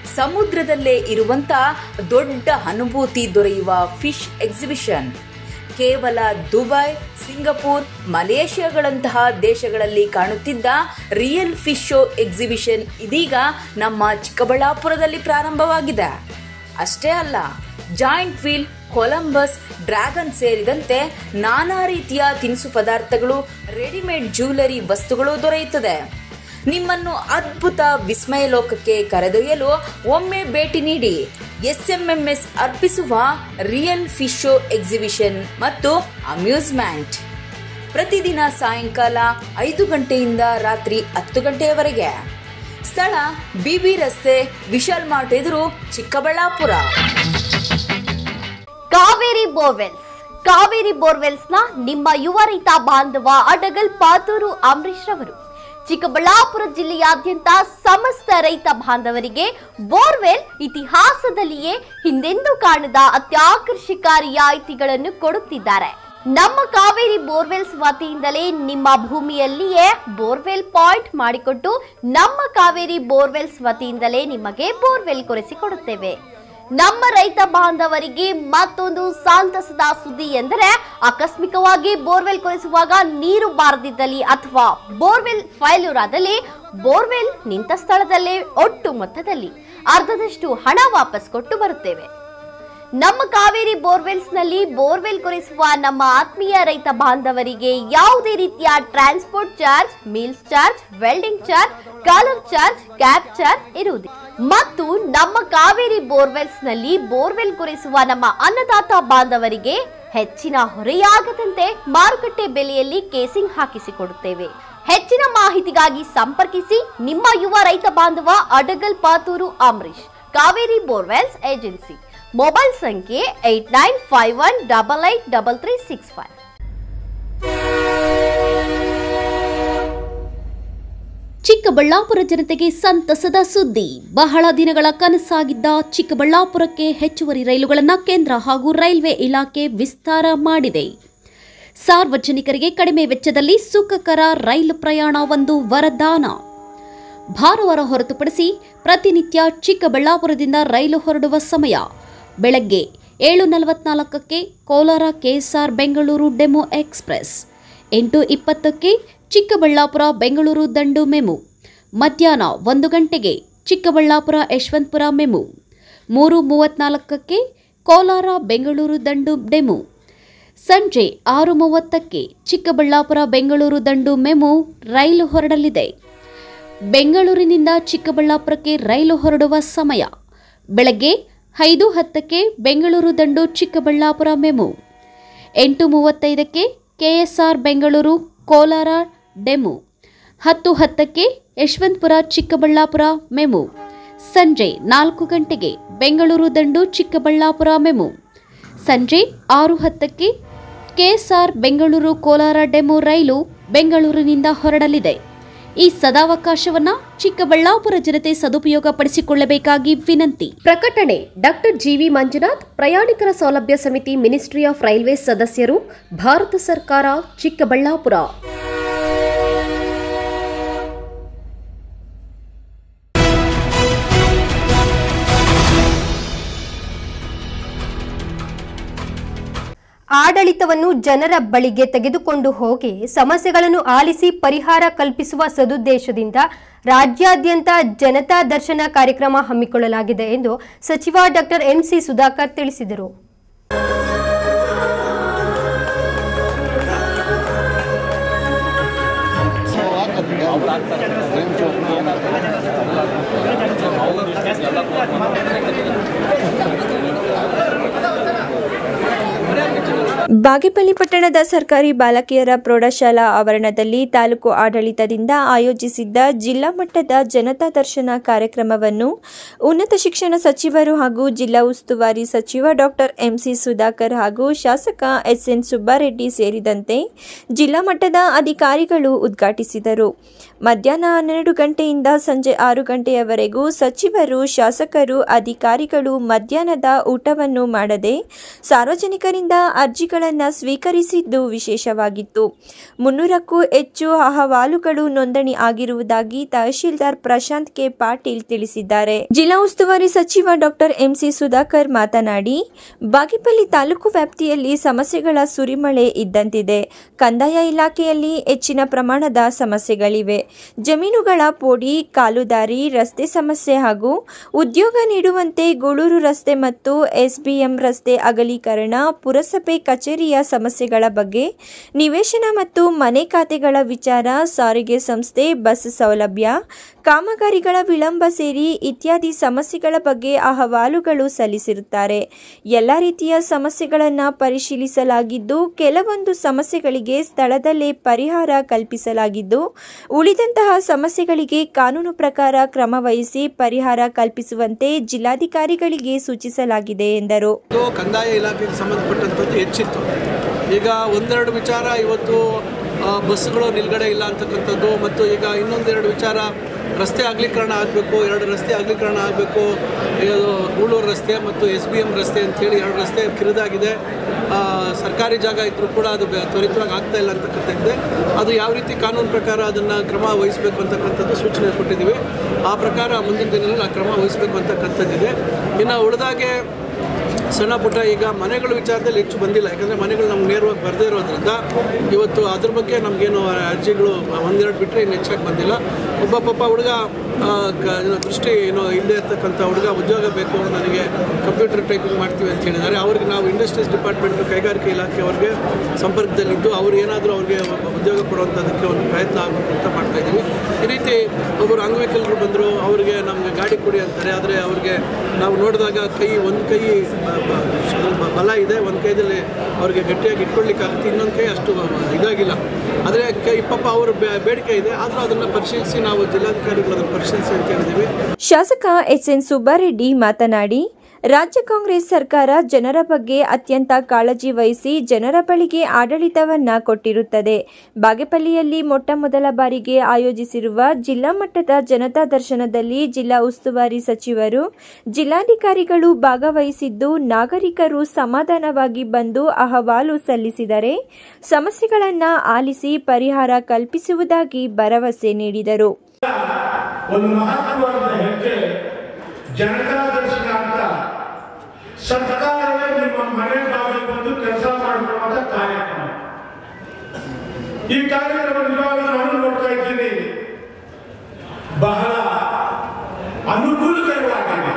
[SPEAKER 11] ಸಮುದ್ರದಲ್ಲೇ ಇರುವಂತ ದೊಡ್ಡ ಅನುಭೂತಿ ದೊರೆಯುವ ಫಿಶ್ ಎಕ್ಸಿಬಿಷನ್ ಕೇವಲ ದುಬೈ ಸಿಂಗಪೂರ್ ಮಲೇಷ್ಯಾಗಳಂತಹ ದೇಶಗಳಲ್ಲಿ ಕಾಣುತ್ತಿದ್ದ ರಿಯಲ್ ಫಿಶ್ ಶೋ ಎಕ್ಸಿಬಿಷನ್ ಇದೀಗ ನಮ್ಮ ಚಿಕ್ಕಬಳ್ಳಾಪುರದಲ್ಲಿ ಪ್ರಾರಂಭವಾಗಿದೆ ಅಷ್ಟೇ ಅಲ್ಲ ಜಾಯಿಂಟ್ ವೀಲ್ ಕೊಲಂಬಸ್ ಡ್ರ್ಯಾಗನ್ ಸೇರಿದಂತೆ ನಾನಾ ರೀತಿಯ ತಿನಿಸು ಪದಾರ್ಥಗಳು ರೆಡಿಮೇಡ್ ಜ್ಯುವೆಲರಿ ವಸ್ತುಗಳು ದೊರೆಯುತ್ತದೆ ನಿಮ್ಮನ್ನು ಅದ್ಭುತ ವಿಸ್ಮಯ ಲೋಕಕ್ಕೆ ಕರೆದೊಯ್ಯಲು ಒಮ್ಮೆ ಭೇಟಿ ನೀಡಿ ಎಸ್ಎಂಎಂಎಸ್ ಅರ್ಪಿಸುವ ರಿಯಲ್ ಫಿಶ್ ಶೋ ಎಕ್ಸಿಬಿಷನ್ ಮತ್ತು ಅಮ್ಯೂಸ್ಮೆಂಟ್ ಪ್ರತಿದಿನ ಸಾಯಂಕಾಲ ಐದು ಗಂಟೆಯಿಂದ ರಾತ್ರಿ ಹತ್ತು ಗಂಟೆಯವರೆಗೆ ಸ್ಥಳ ಬಿಬಿ ರಸ್ತೆ ವಿಶಾಲ್ ಮಾರ್ಟ್ ಎದುರು ಚಿಕ್ಕಬಳ್ಳಾಪುರ
[SPEAKER 12] ಕಾವೇರಿ ಬೋರ್ವೆಲ್ಸ್ ಕಾವೇರಿ ಬೋರ್ವೆಲ್ಸ್ ನ ನಿಮ್ಮ ಯುವ ರೈತ ಬಾಂಧವ ಅಡಗಲ್ ಪಾತೂರು ಅಂಬರೀಶ್ ರವರು ಚಿಕ್ಕಬಳ್ಳಾಪುರ ಜಿಲ್ಲೆಯಾದ್ಯಂತ ಸಮಸ್ತ ರೈತ ಬಾಂಧವರಿಗೆ ಬೋರ್ವೆಲ್ ಇತಿಹಾಸದಲ್ಲಿಯೇ ಹಿಂದೆಂದೂ ಕಾಣದ ಅತ್ಯಾಕರ್ಷಕ ರಿಯಾಯಿತಿಗಳನ್ನು ಕೊಡುತ್ತಿದ್ದಾರೆ ನಮ್ಮ ಕಾವೇರಿ ಬೋರ್ವೆಲ್ಸ್ ವತಿಯಿಂದಲೇ ನಿಮ್ಮ ಭೂಮಿಯಲ್ಲಿಯೇ ಬೋರ್ವೆಲ್ ಪಾಯಿಂಟ್ ಮಾಡಿಕೊಟ್ಟು ನಮ್ಮ ಕಾವೇರಿ ಬೋರ್ವೆಲ್ಸ್ ವತಿಯಿಂದಲೇ ನಿಮಗೆ ಬೋರ್ವೆಲ್ ಕೊರೆಸಿಕೊಡುತ್ತೇವೆ ನಮ್ಮ ರೈತ ಬಾಂಧವರಿಗೆ ಮತ್ತೊಂದು ಸಂತಸದ ಸುದ್ದಿ ಎಂದರೆ ಆಕಸ್ಮಿಕವಾಗಿ ಬೋರ್ವೆಲ್ ಕೊರೆಸುವಾಗ ನೀರು ಬಾರದಿದ್ದಲ್ಲಿ ಅಥವಾ ಬೋರ್ವೆಲ್ ಫೈಲ್ಯೂರ್ ಆದಲ್ಲಿ ಬೋರ್ವೆಲ್ ನಿಂತ ಸ್ಥಳದಲ್ಲೇ ಒಟ್ಟು ಮೊತ್ತದಲ್ಲಿ ಅರ್ಧದಷ್ಟು ಹಣ ವಾಪಸ್ ಕೊಟ್ಟು ಬರುತ್ತೇವೆ ನಮ್ಮ ಕಾವೇರಿ ಬೋರ್ವೆಲ್ಸ್ ನಲ್ಲಿ ಬೋರ್ವೆಲ್ ಕೊರೆಸುವ ನಮ್ಮ ಆತ್ಮೀಯ ರೈತ ಬಾಂಧವರಿಗೆ ಯಾವುದೇ ರೀತಿಯ transport charge meals charge welding charge collar charge cab charge ಇರುವುದಿಲ್ಲ ಮತ್ತು ನಮ್ಮ ಕಾವೇರಿ ಬೋರ್ವೆಲ್ಸ್ ನಲ್ಲಿ ಬೋರ್ವೆಲ್ ಕೊರೆಸುವ ನಮ್ಮ ಅನ್ನದಾತ ಬಾಂಧವರಿಗೆ ಹೆಚ್ಚಿನ ಹೊರೆಯಾಗದಂತೆ ಮಾರುಕಟ್ಟೆ ಬೆಲೆಯಲ್ಲಿ ಕೇಸಿಂಗ್ ಹಾಕಿಸಿಕೊಡುತ್ತೇವೆ ಹೆಚ್ಚಿನ ಮಾಹಿತಿಗಾಗಿ ಸಂಪರ್ಕಿಸಿ ನಿಮ್ಮ ಯುವ ರೈತ ಬಾಂಧವ Adagal Pathur Ambareesh Kaveri borewells agency mobile ಸಂಖ್ಯೆ eight nine five one double eight double three six five
[SPEAKER 10] Chikkaballapur ಜನತೆಗೆ ಸಂತಸದ ಸುದ್ದಿ ಬಹಳ ದಿನಗಳ ಕನಸಾಗಿದ್ದ ಚಿಕ್ಕಬಳ್ಳಾಪುರಕ್ಕೆ ಹೆಚ್ಚುವರಿ ರೈಲುಗಳನ್ನು ಕೇಂದ್ರ ಹಾಗೂ ರೈಲ್ವೆ ಇಲಾಖೆ ವಿಸ್ತಾರ ಮಾಡಿದೆ ಸಾರ್ವಜನಿಕರಿಗೆ ಕಡಿಮೆ ವೆಚ್ಚದಲ್ಲಿ ಸುಖಕರ ರೈಲು ಪ್ರಯಾಣ ಒಂದು ವರದಾನ ಭಾನುವಾರ ಹೊರತುಪಡಿಸಿ ಪ್ರತಿನಿತ್ಯ ಚಿಕ್ಕಬಳ್ಳಾಪುರದಿಂದ ರೈಲು ಹೊರಡುವ ಸಮಯ ಬೆಳಗ್ಗೆ ಏಳು ನಲವತ್ನಾಲ್ಕಕ್ಕೆ Kolar KSR Bengaluru demo express ಎಂಟು ಇಪ್ಪತ್ತಕ್ಕೆ ಚಿಕ್ಕಬಳ್ಳಾಪುರ ಬೆಂಗಳೂರು ದಂಡು ಮೆಮು ಮಧ್ಯಾಹ್ನ ಒಂದು ಗಂಟೆಗೆ ಚಿಕ್ಕಬಳ್ಳಾಪುರ ಯಶವಂತಪುರ ಮೆಮು ಮೂರು ಮೂವತ್ನಾಲ್ಕಕ್ಕೆ ಕೋಲಾರ ಬೆಂಗಳೂರು ದಂಡು ಡೆಮು ಸಂಜೆ ಆರು ಮೂವತ್ತಕ್ಕೆ ಚಿಕ್ಕಬಳ್ಳಾಪುರ ಬೆಂಗಳೂರು ದಂಡು ಮೆಮು ರೈಲು ಹೊರಡಲಿದೆ ಬೆಂಗಳೂರಿನಿಂದ ಚಿಕ್ಕಬಳ್ಳಾಪುರಕ್ಕೆ ರೈಲು ಹೊರಡುವ ಸಮಯ ಬೆಳಗ್ಗೆ ಐದು ಹತ್ತಕ್ಕೆ ಬೆಂಗಳೂರು ದಂಡು ಚಿಕ್ಕಬಳ್ಳಾಪುರ ಮೆಮು ಎಂಟು ಮೂವತ್ತೈದಕ್ಕೆ ಕೆಎಸ್ಆರ್ ಬೆಂಗಳೂರು ಕೋಲಾರ ಡೆಮು ಹತ್ತು ಹತ್ತಕ್ಕೆ ಯಶವಂತಪುರ ಚಿಕ್ಕಬಳ್ಳಾಪುರ ಮೆಮು ಸಂಜೆ ನಾಲ್ಕು ಗಂಟೆಗೆ ಬೆಂಗಳೂರು ದಂಡು ಚಿಕ್ಕಬಳ್ಳಾಪುರ ಮೆಮು ಸಂಜೆ ಆರು ಹತ್ತಕ್ಕೆ ಕೆಎಸ್ಆರ್ ಬೆಂಗಳೂರು ಕೋಲಾರ ಡೆಮು ರೈಲು ಬೆಂಗಳೂರಿನಿಂದ ಹೊರಡಲಿದೆ ಈ ಸದಾವಕಾಶವನ್ನ ಚಿಕ್ಕಬಳ್ಳಾಪುರ ಜನತೆ ಸದುಪಯೋಗ ಪಡಿಸಿಕೊಳ್ಳಬೇಕಾಗಿ ವಿನಂತಿ ಪ್ರಕಟಣೆ ಡಾಕ್ಟರ್ ಜಿವಿ ಮಂಜುನಾಥ್ ಪ್ರಯಾಣಿಕರ ಸೌಲಭ್ಯ ಸಮಿತಿ ಮಿನಿಸ್ಟ್ರಿ ಆಫ್ ರೈಲ್ವೇಸ್ ಸದಸ್ಯರು ಭಾರತ ಸರ್ಕಾರ ಚಿಕ್ಕಬಳ್ಳಾಪುರ
[SPEAKER 1] ಆಡಳಿತವನ್ನು ಜನರ ಬಳಿಗೆ ತೆಗೆದುಕೊಂಡು ಹೋಗಿ ಸಮಸ್ಯೆಗಳನ್ನು ಆಲಿಸಿ ಪರಿಹಾರ ಕಲ್ಪಿಸುವ ಸದುದ್ದೇಶದಿಂದ ರಾಜ್ಯಾದ್ಯಂತ ಜನತಾ ದರ್ಶನ ಕಾರ್ಯಕ್ರಮ ಹಮ್ಮಿಕೊಳ್ಳಲಾಗಿದೆ ಎಂದು ಸಚಿವ ಡಾಕ್ಟರ್ ಎಂಸಿ ಸುಧಾಕರ್ ತಿಳಿಸಿದರು
[SPEAKER 9] ಬಾಗೇಪಲ್ಲಿ ಪಟ್ಟಣದ ಸರ್ಕಾರಿ ಬಾಲಕಿಯರ ಪ್ರೌಢಶಾಲಾ ಆವರಣದಲ್ಲಿ ತಾಲೂಕು ಆಡಳಿತದಿಂದ ಆಯೋಜಿಸಿದ್ದ ಜಿಲ್ಲಾ ಮಟ್ಟದ ಜನತಾ ದರ್ಶನ ಕಾರ್ಯಕ್ರಮವನ್ನು ಉನ್ನತ ಶಿಕ್ಷಣ ಸಚಿವರು ಹಾಗೂ ಜಿಲ್ಲಾ ಉಸ್ತುವಾರಿ ಸಚಿವ ಡಾಕ್ಟರ್ ಎಂಸಿ ಸುಧಾಕರ್ ಹಾಗೂ ಶಾಸಕ ಎಸ್ಎನ್ ಸುಬ್ಬಾರೆಡ್ಡಿ ಸೇರಿದಂತೆ ಜಿಲ್ಲಾ ಮಟ್ಟದ ಅಧಿಕಾರಿಗಳು ಉದ್ಘಾಟಿಸಿದರು ಮಧ್ಯಾಹ್ನ ಹನ್ನೆರಡು ಗಂಟೆಯಿಂದ ಸಂಜೆ ಆರು ಗಂಟೆಯವರೆಗೂ ಸಚಿವರು ಶಾಸಕರು ಅಧಿಕಾರಿಗಳು ಮಧ್ಯಾಹ್ನದ ಊಟವನ್ನು ಮಾಡದೆ ಸಾರ್ವಜನಿಕರಿಂದ ಅರ್ಜಿಗಳನ್ನು ಸಮಸ್ಯೆಗಳನ್ನು ಸ್ವೀಕರಿಸಿದ್ದು ವಿಶೇಷವಾಗಿತ್ತು ಮುನ್ನೂರಕ್ಕೂ ಹೆಚ್ಚು ಅಹವಾಲುಗಳು ನೋಂದಣಿ ಆಗಿರುವುದಾಗಿ ತಹಶೀಲ್ದಾರ್ ಪ್ರಶಾಂತ್ ಕೆ ಪಾಟೀಲ್ ತಿಳಿಸಿದ್ದಾರೆ ಜಿಲ್ಲಾ ಉಸ್ತುವಾರಿ ಸಚಿವ ಡಾಕ್ಟರ್ ಎಂಸಿ ಸುಧಾಕರ್ ಮಾತನಾಡಿ ಬಾಗೇಪಲ್ಲಿ ತಾಲೂಕು ವ್ಯಾಪ್ತಿಯಲ್ಲಿ ಸಮಸ್ಯೆಗಳ ಸುರಿಮಳೆ ಇದ್ದಂತಿದೆ ಕಂದಾಯ ಇಲಾಖೆಯಲ್ಲಿ ಹೆಚ್ಚಿನ ಪ್ರಮಾಣದ ಸಮಸ್ಯೆಗಳಿವೆ ಜಮೀನುಗಳ ಪೋಡಿ ಕಾಲುದಾರಿ ರಸ್ತೆ ಸಮಸ್ಯೆ ಹಾಗೂ ಉದ್ಯೋಗ ನೀಡುವಂತೆ ಗೂಳೂರು ರಸ್ತೆ ಮತ್ತು ಎಸ್ಬಿಎಂ ರಸ್ತೆ ಅಗಲೀಕರಣ ಪುರಸಭೆ ಕಚೇರಿಯ ಸಮಸ್ಯೆಗಳ ಬಗ್ಗೆ ನಿವೇಶನ ಮತ್ತು ಮನೆ ಖಾತೆಗಳ ವಿಚಾರ ಸಾರಿಗೆ ಸಂಸ್ಥೆ ಬಸ್ ಸೌಲಭ್ಯ ಕಾಮಗಾರಿಗಳ ವಿಳಂಬ ಸೇರಿ ಇತ್ಯಾದಿ ಸಮಸ್ಯೆಗಳ ಬಗ್ಗೆ ಅಹವಾಲುಗಳು ಸಲ್ಲಿಸಿರುತ್ತಾರೆ ಎಲ್ಲ ರೀತಿಯ ಸಮಸ್ಯೆಗಳನ್ನು ಪರಿಶೀಲಿಸಲಾಗಿದ್ದು ಕೆಲವೊಂದು ಸಮಸ್ಯೆಗಳಿಗೆ ಸ್ಥಳದಲ್ಲೇ ಪರಿಹಾರ ಕಲ್ಪಿಸಲಾಗಿದ್ದು ಉಳಿದಂತಹ ಸಮಸ್ಯೆಗಳಿಗೆ ಕಾನೂನು ಪ್ರಕಾರ ಕ್ರಮ ವಹಿಸಿ ಪರಿಹಾರ ಕಲ್ಪಿಸುವಂತೆ ಜಿಲ್ಲಾಧಿಕಾರಿಗಳಿಗೆ ಸೂಚಿಸಲಾಗಿದೆ ಎಂದರು
[SPEAKER 3] ಇದು ಕಂದಾಯ ಇಲಾಖೆಗೆ ಸಂಬಂಧಪಟ್ಟಂಥದ್ದು ಹೆಚ್ಚಿತ್ತು ಈಗ ಒಂದೆರಡು ವಿಚಾರ ಇವತ್ತು ಆ, ಬಸ್ಸುಗಳು ನಿಲ್ಗಡೆ ಇಲ್ಲ ಅಂತಕ್ಕಂಥದ್ದು ಮತ್ತು ಈಗ ಇನ್ನೊಂದೆರಡು ವಿಚಾರ ರಸ್ತೆ ಅಗಲೀಕರಣ ಆಗಬೇಕು ಎರಡು ರಸ್ತೆ ಅಗಲೀಕರಣ ಆಗಬೇಕು ಇದು ಗೂಳೂರು ರಸ್ತೆ ಮತ್ತು ಎಸ್ ಬಿ ಎಮ್ ರಸ್ತೆ ಅಂತೇಳಿ ಎರಡು ರಸ್ತೆ ಕಿರಿದಾಗಿದೆ ಆ, ಸರ್ಕಾರಿ ಜಾಗ ಇದ್ದರೂ ಕೂಡ ಅದು ಬೆ- ತ್ವರಿತವಾಗಿ ಆಗ್ತಾ ಇಲ್ಲ ಅಂತಕ್ಕಂಥದ್ದಿದೆ ಅದು ಯಾವ ರೀತಿ ಕಾನೂನು ಪ್ರಕಾರ ಅದನ್ನು ಕ್ರಮ ವಹಿಸಬೇಕು ಅಂತಕ್ಕಂಥದ್ದು ಸೂಚನೆ ಕೊಟ್ಟಿದ್ದೀವಿ ಆ ಪ್ರಕಾರ ಮುಂದಿನ ದಿನಗಳಲ್ಲಿ ಆ ಕ್ರಮ ವಹಿಸಬೇಕು ಅಂತಕ್ಕಂಥದ್ದಿದೆ ಇನ್ನು ಉಳಿದಾಗೆ ಸಣ್ಣ ಪುಟ್ಟ ಈಗ ಮನೆಗಳ ವಿಚಾರದಲ್ಲಿ ಹೆಚ್ಚು ಬಂದಿಲ್ಲ ಯಾಕಂದರೆ ಮನೆಗಳು ನಮ್ಗೆ ನೇರವಾಗಿ ಬರದೇ ಇರೋದ್ರಿಂದ ಇವತ್ತು ಅದ್ರ ಬಗ್ಗೆ ನಮಗೇನು ಅರ್ಜಿಗಳು ಒಂದೆರಡು ಬಿಟ್ಟರೆ ಇನ್ನು ಹೆಚ್ಚಾಗಿ ಬಂದಿಲ್ಲ ಒಬ್ಬ ಪಾಪ ಹುಡುಗ ಆ, ಕ- ಏನೋ ದೃಷ್ಟಿ ಏನೋ ಇಲ್ಲದೆ ಇರ್ತಕ್ಕಂಥ ಹುಡುಗ ಉದ್ಯೋಗ ಬೇಕು ನನಗೆ ಕಂಪ್ಯೂಟರ್ ಟೈಪಿಂಗ್ ಮಾಡ್ತೀವಿ ಅಂತ ಹೇಳಿದ್ದಾರೆ ಅವ್ರಿಗೆ ನಾವು ಇಂಡಸ್ಟ್ರೀಸ್ ಡಿಪಾರ್ಟ್ಮೆಂಟ್ ಕೈಗಾರಿಕೆ ಇಲಾಖೆ ಅವ್ರಿಗೆ ಸಂಪರ್ಕದಲ್ಲಿದ್ದು ಅವ್ರು ಏನಾದರೂ ಅವ್ರಿಗೆ ಉದ್ಯೋಗ ಕೊಡುವಂಥದ್ದಕ್ಕೆ ಒಂದು ಪ್ರಯತ್ನ ಆಗಬೇಕು ಅಂತ ಮಾಡ್ತಾ ಇದ್ದೀವಿ ಈ ರೀತಿ ಒಬ್ಬರು ಅಂಗವಿಕಲರು ಬಂದರು ಅವರಿಗೆ ನಮಗೆ ಗಾಡಿ ಕೊಡಿ ಅಂತಾರೆ ಆದರೆ ಅವ್ರಿಗೆ ನಾವು ನೋಡಿದಾಗ ಕೈ ಒಂದು ಕೈ ಬ- ಬ- ಬ- ಬಲ ಇದೆ ಒಂದು ಕೈದಲ್ಲಿ ಅವ್ರಿಗೆ ಗಟ್ಟಿಯಾಗಿ ಇಟ್ಕೊಳ್ಳಿಕ್ಕಾಗುತ್ತೆ ಇನ್ನೊಂದು ಕೈ ಅಷ್ಟು ಇದಾಗಿಲ್ಲ ಆದರೆ ಕೈ ಪಾಪ ಅವ್ರ ಬೇ- ಬೇಡಿಕೆ ಇದೆ ಆದರೂ ಅದನ್ನು ಪರಿಶೀಲಿಸಿ ನಾವು ಜಿಲ್ಲಾಧಿಕಾರಿಗಳು ಅದನ್ನು ಪರಿಶೀಲಿಸಿ ಅಂತ ಹೇಳಿದ್ದೀವಿ
[SPEAKER 9] ಶಾಸಕ ಎಸ್ ಎನ್ ಸುಬ್ಬಾರೆಡ್ಡಿ ಮಾತನಾಡಿ ರಾಜ್ಯ ಕಾಂಗ್ರೆಸ್ ಸರ್ಕಾರ ಜನರ ಬಗ್ಗೆ ಅತ್ಯಂತ ಕಾಳಜಿ ವಹಿಸಿ ಜನರ ಬಳಿಗೆ ಆಡಳಿತವನ್ನ ಕೊಟ್ಟಿರುತ್ತದೆ ಬಾಗೇಪಲ್ಲಿಯಲ್ಲಿ ಮೊಟ್ಟ ಮೊದಲ ಬಾರಿಗೆ ಆಯೋಜಿಸಿರುವ ಜಿಲ್ಲಾ ಮಟ್ಟದ ಜನತಾ ದರ್ಶನದಲ್ಲಿ ಜಿಲ್ಲಾ ಉಸ್ತುವಾರಿ ಸಚಿವರು ಜಿಲ್ಲಾಧಿಕಾರಿಗಳು ಭಾಗವಹಿಸಿದ್ದು ನಾಗರಿಕರು ಸಮಾಧಾನವಾಗಿ ಬಂದು ಅಹವಾಲು ಸಲ್ಲಿಸಿದರೆ ಸಮಸ್ಯೆಗಳನ್ನು ಆಲಿಸಿ ಪರಿಹಾರ ಕಲ್ಪಿಸುವುದಾಗಿ ಭರವಸೆ ನೀಡಿದರು
[SPEAKER 5] ಒಂದು ಮಹತ್ವವಾದ ಹೆಜ್ಜೆ ಜನತಾ ದರ್ಶನ ಅಂತ ಸರ್ಕಾರವೇ ನಿಮ್ಮ ಮನೆ ಬಾಗಿಲು ಬಂದು ಕೆಲಸ ಮಾಡಿಕೊಳ್ಳುವಂತ ಕಾರ್ಯಕ್ರಮ ಈ ಕಾರ್ಯಕ್ರಮ ನಿಜವಾಗ ನಾನು ನೋಡ್ತಾ ಇದ್ದೀನಿ ಬಹಳ ಅನುಕೂಲಕರವಾಗಿದೆ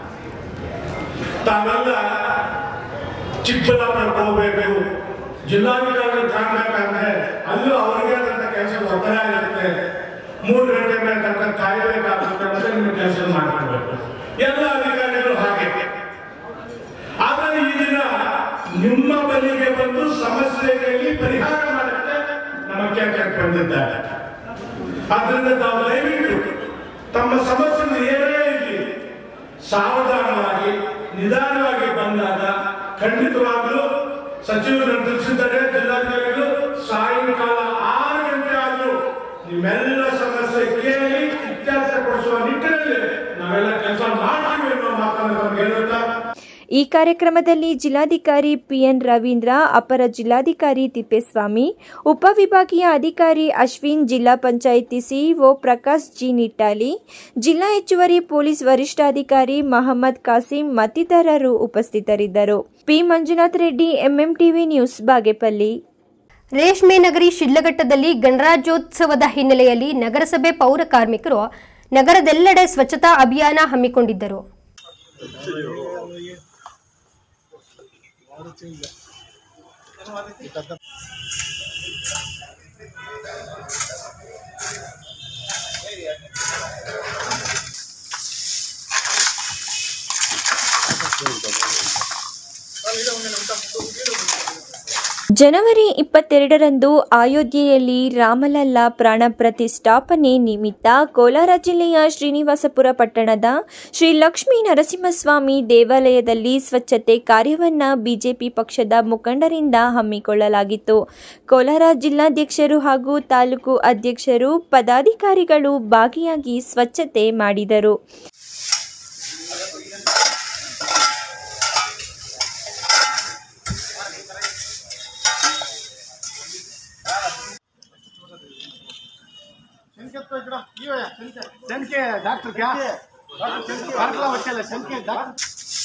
[SPEAKER 5] ತಾವೆಲ್ಲ ಚಿಕ್ಕಬಳ್ಳಾಪುರಕ್ಕೆ ಹೋಗ್ಬೇಕು ಜಿಲ್ಲಾಧಿಕಾರಿ ಕಾಣಬೇಕಾದ್ರೆ ಅಲ್ಲೂ ಅವ್ರಿಗೆ ಆದಂತ ಕೆಲಸ ಒತ್ತಡ ಇರುತ್ತೆ ಮೂರು ಗಂಟೆ ಮೇಲೆ ತನಕ ಕಾಯಬೇಕಾಗುತ್ತೆ ಮತ್ತೆ ನಿಮ್ಮ ಕೆಲಸ ಮಾಡ್ಕೊಳ್ಬೇಕು ಎಲ್ಲ ಅಧಿಕಾರಿಗಳು ಹಾಗೆ ಆದರೆ ಈ ದಿನ ನಿಮ್ಮ ಬಳಿಗೆ ಬಂದು ಸಮಸ್ಯೆಗಳಲ್ಲಿ ಪರಿಹಾರ ಮಾಡಕ್ಕೆ ನಮ್ಮ ಕೆಲಸಕ್ಕೆ ಬಂದಿದ್ದಾರೆ ಆದ್ರಿಂದ ತಾವು ದಯವಿಟ್ಟು ತಮ್ಮ ಸಮಸ್ಯೆ ಏನೇ ಇರಲಿ ಸಾವಧಾನವಾಗಿ ನಿಧಾನವಾಗಿ ಬಂದಾಗ ಖಂಡಿತವಾಗ್ಲೂ ಸಚಿವರು ತಿಳಿಸಿದ್ದಾರೆ ಜಿಲ್ಲಾಧಿಕಾರಿಗಳು ಸಾಯಂಕಾಲ ಆರು ಗಂಟೆ ಆದ್ರೂ ನಿಮ್ಮೆಲ್ಲ ಸಮಸ್ಯೆ ಕೇಳಿ ಇತ್ಯರ್ಥಪಡಿಸುವ ನಿಟ್ಟಿನಲ್ಲಿ ನಾವೆಲ್ಲ ಕೆಲಸ ಮಾಡ್ತೀವಿ ಅನ್ನೋ ಮಾತನ್ನು ತಮ್ಗೆ ಹೇಳುತ್ತಾ
[SPEAKER 9] ಈ ಕಾರ್ಯಕ್ರಮದಲ್ಲಿ ಜಿಲ್ಲಾಧಿಕಾರಿ ಪಿಎನ್ ರವೀಂದ್ರ ಅಪರ ಜಿಲ್ಲಾಧಿಕಾರಿ ತಿಪ್ಪೇಸ್ವಾಮಿ ಉಪವಿಭಾಗೀಯ ಅಧಿಕಾರಿ ಅಶ್ವಿನ್ ಜಿಲ್ಲಾ ಪಂಚಾಯಿತಿ ಸಿಇಒ ಪ್ರಕಾಶ್ ಜಿ ನಿಟ್ಟಾಲಿ ಜಿಲ್ಲಾ ಹೆಚ್ಚುವರಿ ಪೊಲೀಸ್ ವರಿಷ್ಠಾಧಿಕಾರಿ ಮಹಮ್ಮದ್ ಕಾಸಿಂ ಮತ್ತಿತರರು ಉಪಸ್ಥಿತರಿದ್ದರು P Manjunath Reddy MMTV news Bagepalli
[SPEAKER 1] ರೇಷ್ಮೆ ನಗರಿ ಶಿಡ್ಲಘಟ್ಟದಲ್ಲಿ ಗಣರಾಜ್ಯೋತ್ಸವದ ಹಿನ್ನೆಲೆಯಲ್ಲಿ ನಗರಸಭೆ ಪೌರ ಕಾರ್ಮಿಕರು ನಗರದೆಲ್ಲೆಡೆ ಸ್ವಚ್ಛತಾ ಅಭಿಯಾನ ಹಮ್ಮಿಕೊಂಡಿದ್ದರು
[SPEAKER 9] ಜನವರಿ ಇಪ್ಪತ್ತೆರಡರಂದು ಅಯೋಧ್ಯೆಯಲ್ಲಿ ರಾಮಲಲ್ಲಾ ಪ್ರಾಣ ಪ್ರತಿಷ್ಠಾಪನೆ ನಿಮಿತ್ತ ಕೋಲಾರ ಜಿಲ್ಲೆಯ ಶ್ರೀನಿವಾಸಪುರ ಪಟ್ಟಣದ ಶ್ರೀ ಲಕ್ಷ್ಮೀ ನರಸಿಂಹಸ್ವಾಮಿ ದೇವಾಲಯದಲ್ಲಿ ಸ್ವಚ್ಛತೆ ಕಾರ್ಯವನ್ನ ಬಿಜೆಪಿ ಪಕ್ಷದ ಮುಖಂಡರಿಂದ ಹಮ್ಮಿಕೊಳ್ಳಲಾಗಿತ್ತು ಕೋಲಾರ ಜಿಲ್ಲಾಧ್ಯಕ್ಷರು ಹಾಗೂ ತಾಲೂಕು ಅಧ್ಯಕ್ಷರು ಪದಾಧಿಕಾರಿಗಳು ಭಾಗಿಯಾಗಿ ಸ್ವಚ್ಛತೆ ಮಾಡಿದರು
[SPEAKER 5] ಸಂಖ್ಯೆ ಡಾಕ್ಟರ್ ಕ್ಯಾ ಕಾರ್ಕಳ ವಚ್ಚಲ್ಲ ಸಂಖ್ಯೆ ಡಾಕ್ಟರ್